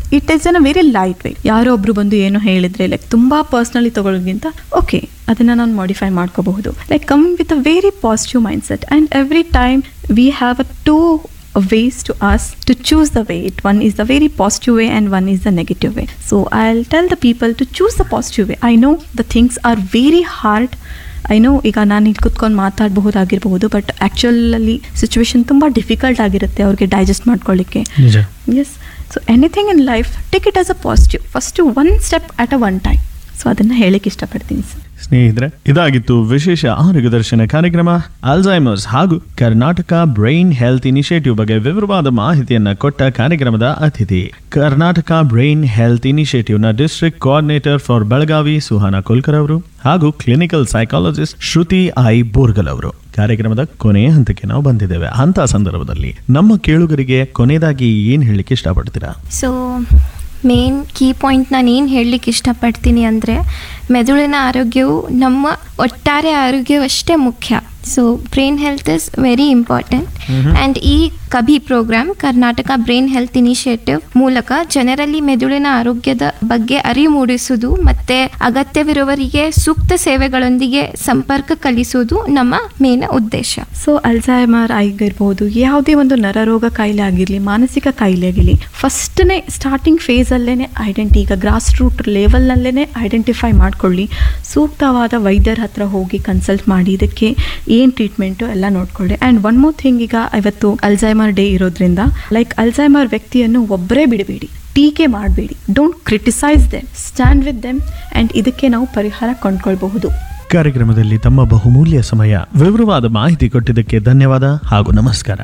S2: it is an very light way ಯಾರೋ ಒಬ್ರು ಬಂದು ಏನೋ ಹೇಳಿದ್ರೆ ಲೈಕ್ ತುಂಬಾ ಪರ್ಸ್ನಲಿ ತಗೊಳ್ಳೋದ್ಕಿಂತ ಓಕೆ ಅದನ್ನ ನಾನು ಮಾಡಿಫೈ ಮಾಡ್ಕೋಬಹುದು like coming with a very positive mindset and every time we have a two ways to us to choose the way. It one is the very positive way and one is the negative way. So I'll tell the people to choose the positive way. I know the things are very hard. I know ಈಗ ನಾನು ಇಲ್ಲಿ ಕುತ್ಕೊಂಡು ಮಾತಾಡಬಹುದಾಗಿರಬಹುದು but actually situation ತುಂಬ difficult ಆಗಿರುತ್ತೆ ಅವ್ರಿಗೆ digest ಮಾಡ್ಕೊಳ್ಳಿಕ್ಕೆ
S1: ನಿಜ
S2: yes so anything in life take it as a positive first one step at a one time so ಅದನ್ನು ಹೇಳಕ್ಕೆ ಇಷ್ಟಪಡ್ತೀನಿ ಸರ್
S1: ಸ್ನೇಹಿತರೆ ಇದಾಗಿತ್ತು ವಿಶೇಷ ಆರೋಗ್ಯ ದರ್ಶನ ಕಾರ್ಯಕ್ರಮ ಅಲ್ಝೈಮರ್ಸ್ ಹಾಗೂ ಕರ್ನಾಟಕ ಬ್ರೈನ್ ಹೆಲ್ತ್ ಇನಿಷಿಯೇಟಿವ್ ಬಗ್ಗೆ ವಿವರವಾದ ಮಾಹಿತಿಯನ್ನ ಕೊಟ್ಟ ಕಾರ್ಯಕ್ರಮದ ಅತಿಥಿ ಕರ್ನಾಟಕ ಬ್ರೈನ್ ಹೆಲ್ತ್ ಇನಿಷಿಯೇಟಿವ್ನ district coordinator for Belagavi Suhana Kolkar ಅವರು ಹಾಗೂ clinical psychologist Shruti I Borgal ಅವರು ಕಾರ್ಯಕ್ರಮದ ಕೊನೆಯ ಹಂತಕ್ಕೆ ನಾವು ಬಂದಿದ್ದೇವೆ ಅಂತ ಸಂದರ್ಭದಲ್ಲಿ ನಮ್ಮ ಕೇಳುಗರಿಗೆ ಕೊನೆಯದಾಗಿ ಏನ್ ಹೇಳಲಿಕ್ಕೆ ಇಷ್ಟಪಡ್ತೀರಾ
S3: ಸೊ ಮೇನ್ ಕೀ ಪಾಯಿಂಟ್ ನಾನು ಏನು ಹೇಳಲಿಕ್ಕೆ ಇಷ್ಟಪಡ್ತೀನಿ ಅಂದರೆ ಮೆದುಳಿನ ಆರೋಗ್ಯವು ನಮ್ಮ ಒಟ್ಟಾರೆ ಆರೋಗ್ಯವಷ್ಟೇ ಮುಖ್ಯ so brain health is very important and ಈ ಕಭಿ program Karnataka brain health initiative ಮೂಲಕ ಜನರಲ್ಲಿ ಮೆದುಳಿನ ಆರೋಗ್ಯದ ಬಗ್ಗೆ ಅರಿವು ಮೂಡಿಸುವುದು ಮತ್ತು ಅಗತ್ಯವಿರುವವರಿಗೆ ಸೂಕ್ತ ಸೇವೆಗಳೊಂದಿಗೆ ಸಂಪರ್ಕ ಕಲಿಸುವುದು ನಮ್ಮ ಮೇನ್ ಉದ್ದೇಶ
S2: ಸೊ ಅಲ್ಝೈಮರ್ ಆಗಿರ್ಬೋದು ಯಾವುದೇ ಒಂದು ನರರೋಗ ಕಾಯಿಲೆ ಆಗಿರಲಿ ಮಾನಸಿಕ ಕಾಯಿಲೆ ಆಗಿರಲಿ ಫಸ್ಟ್ನೇ ಸ್ಟಾರ್ಟಿಂಗ್ ಫೇಸಲ್ಲೇ ಐಡೆಂಟಿ ಈಗ ಗ್ರಾಸ್ ರೂಟ್ ಲೆವೆಲ್ನಲ್ಲೇ ಐಡೆಂಟಿಫೈ ಮಾಡ್ಕೊಳ್ಳಿ ಸೂಕ್ತವಾದ ವೈದ್ಯರ ಹತ್ರ ಹೋಗಿ ಕನ್ಸಲ್ಟ್ ಮಾಡಿ ಇದಕ್ಕೆ ಏನು ಟ್ರೀಟ್ಮೆಂಟು ಎಲ್ಲ ನೋಡ್ಕೊಳ್ಳಿ ಆ್ಯಂಡ್ ಒನ್ ಮೋರ್ ಥಿಂಗ್ ಈಗ ಇವತ್ತು ಅಲ್ಝೈಮರ್ ಡೇ ಇರೋದ್ರಿಂದ ಲೈಕ್ ಅಲ್ಝೈಮರ್ ವ್ಯಕ್ತಿಯನ್ನು ಒಬ್ಬರೇ ಬಿಡಬೇಡಿ ಟೀಕೆ ಮಾಡಬೇಡಿ don't criticise them stand with them and ಇದಕ್ಕೆ ನಾವು ಪರಿಹಾರ ಕೊಂಡ್ಕೊಳ್ಬಹುದು
S1: ಕಾರ್ಯಕ್ರಮದಲ್ಲಿ ತಮ್ಮ ಬಹುಮೂಲ್ಯ ಸಮಯ ವಿವರವಾದ ಮಾಹಿತಿ ಕೊಟ್ಟಿದ್ದಕ್ಕೆ ಧನ್ಯವಾದ ಹಾಗೂ ನಮಸ್ಕಾರ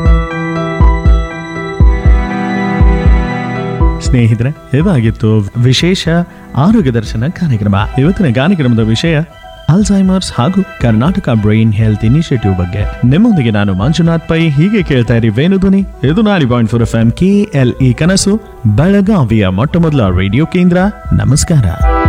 S1: ಸ್ನೇಹಿತರೆ ಇದಾಗಿತ್ತು ವಿಶೇಷ ಆರೋಗ್ಯ ದರ್ಶನ ಕಾರ್ಯಕ್ರಮ ಇವತ್ತಿನ ಕಾರ್ಯಕ್ರಮದ ವಿಷಯ ಅಲ್ಝೈಮರ್ಸ್ ಹಾಗೂ ಕರ್ನಾಟಕ ಬ್ರೈನ್ ಹೆಲ್ತ್ ಇನಿಷಿಯೇಟಿವ್ ಬಗ್ಗೆ ನಿಮ್ಮೊಂದಿಗೆ ನಾನು ಮಂಜುನಾಥ್ ಪೈ ಹೀಗೆ ಕೇಳ್ತಾ ಇರಿ ವೇಣುಧ್ವನಿ ಇದು ನಾರಿ point four F M K L E ಕನಸು ಬೆಳಗಾವಿಯ ಮೊಟ್ಟ ಮೊದಲ ರೇಡಿಯೋ ಕೇಂದ್ರ ನಮಸ್ಕಾರ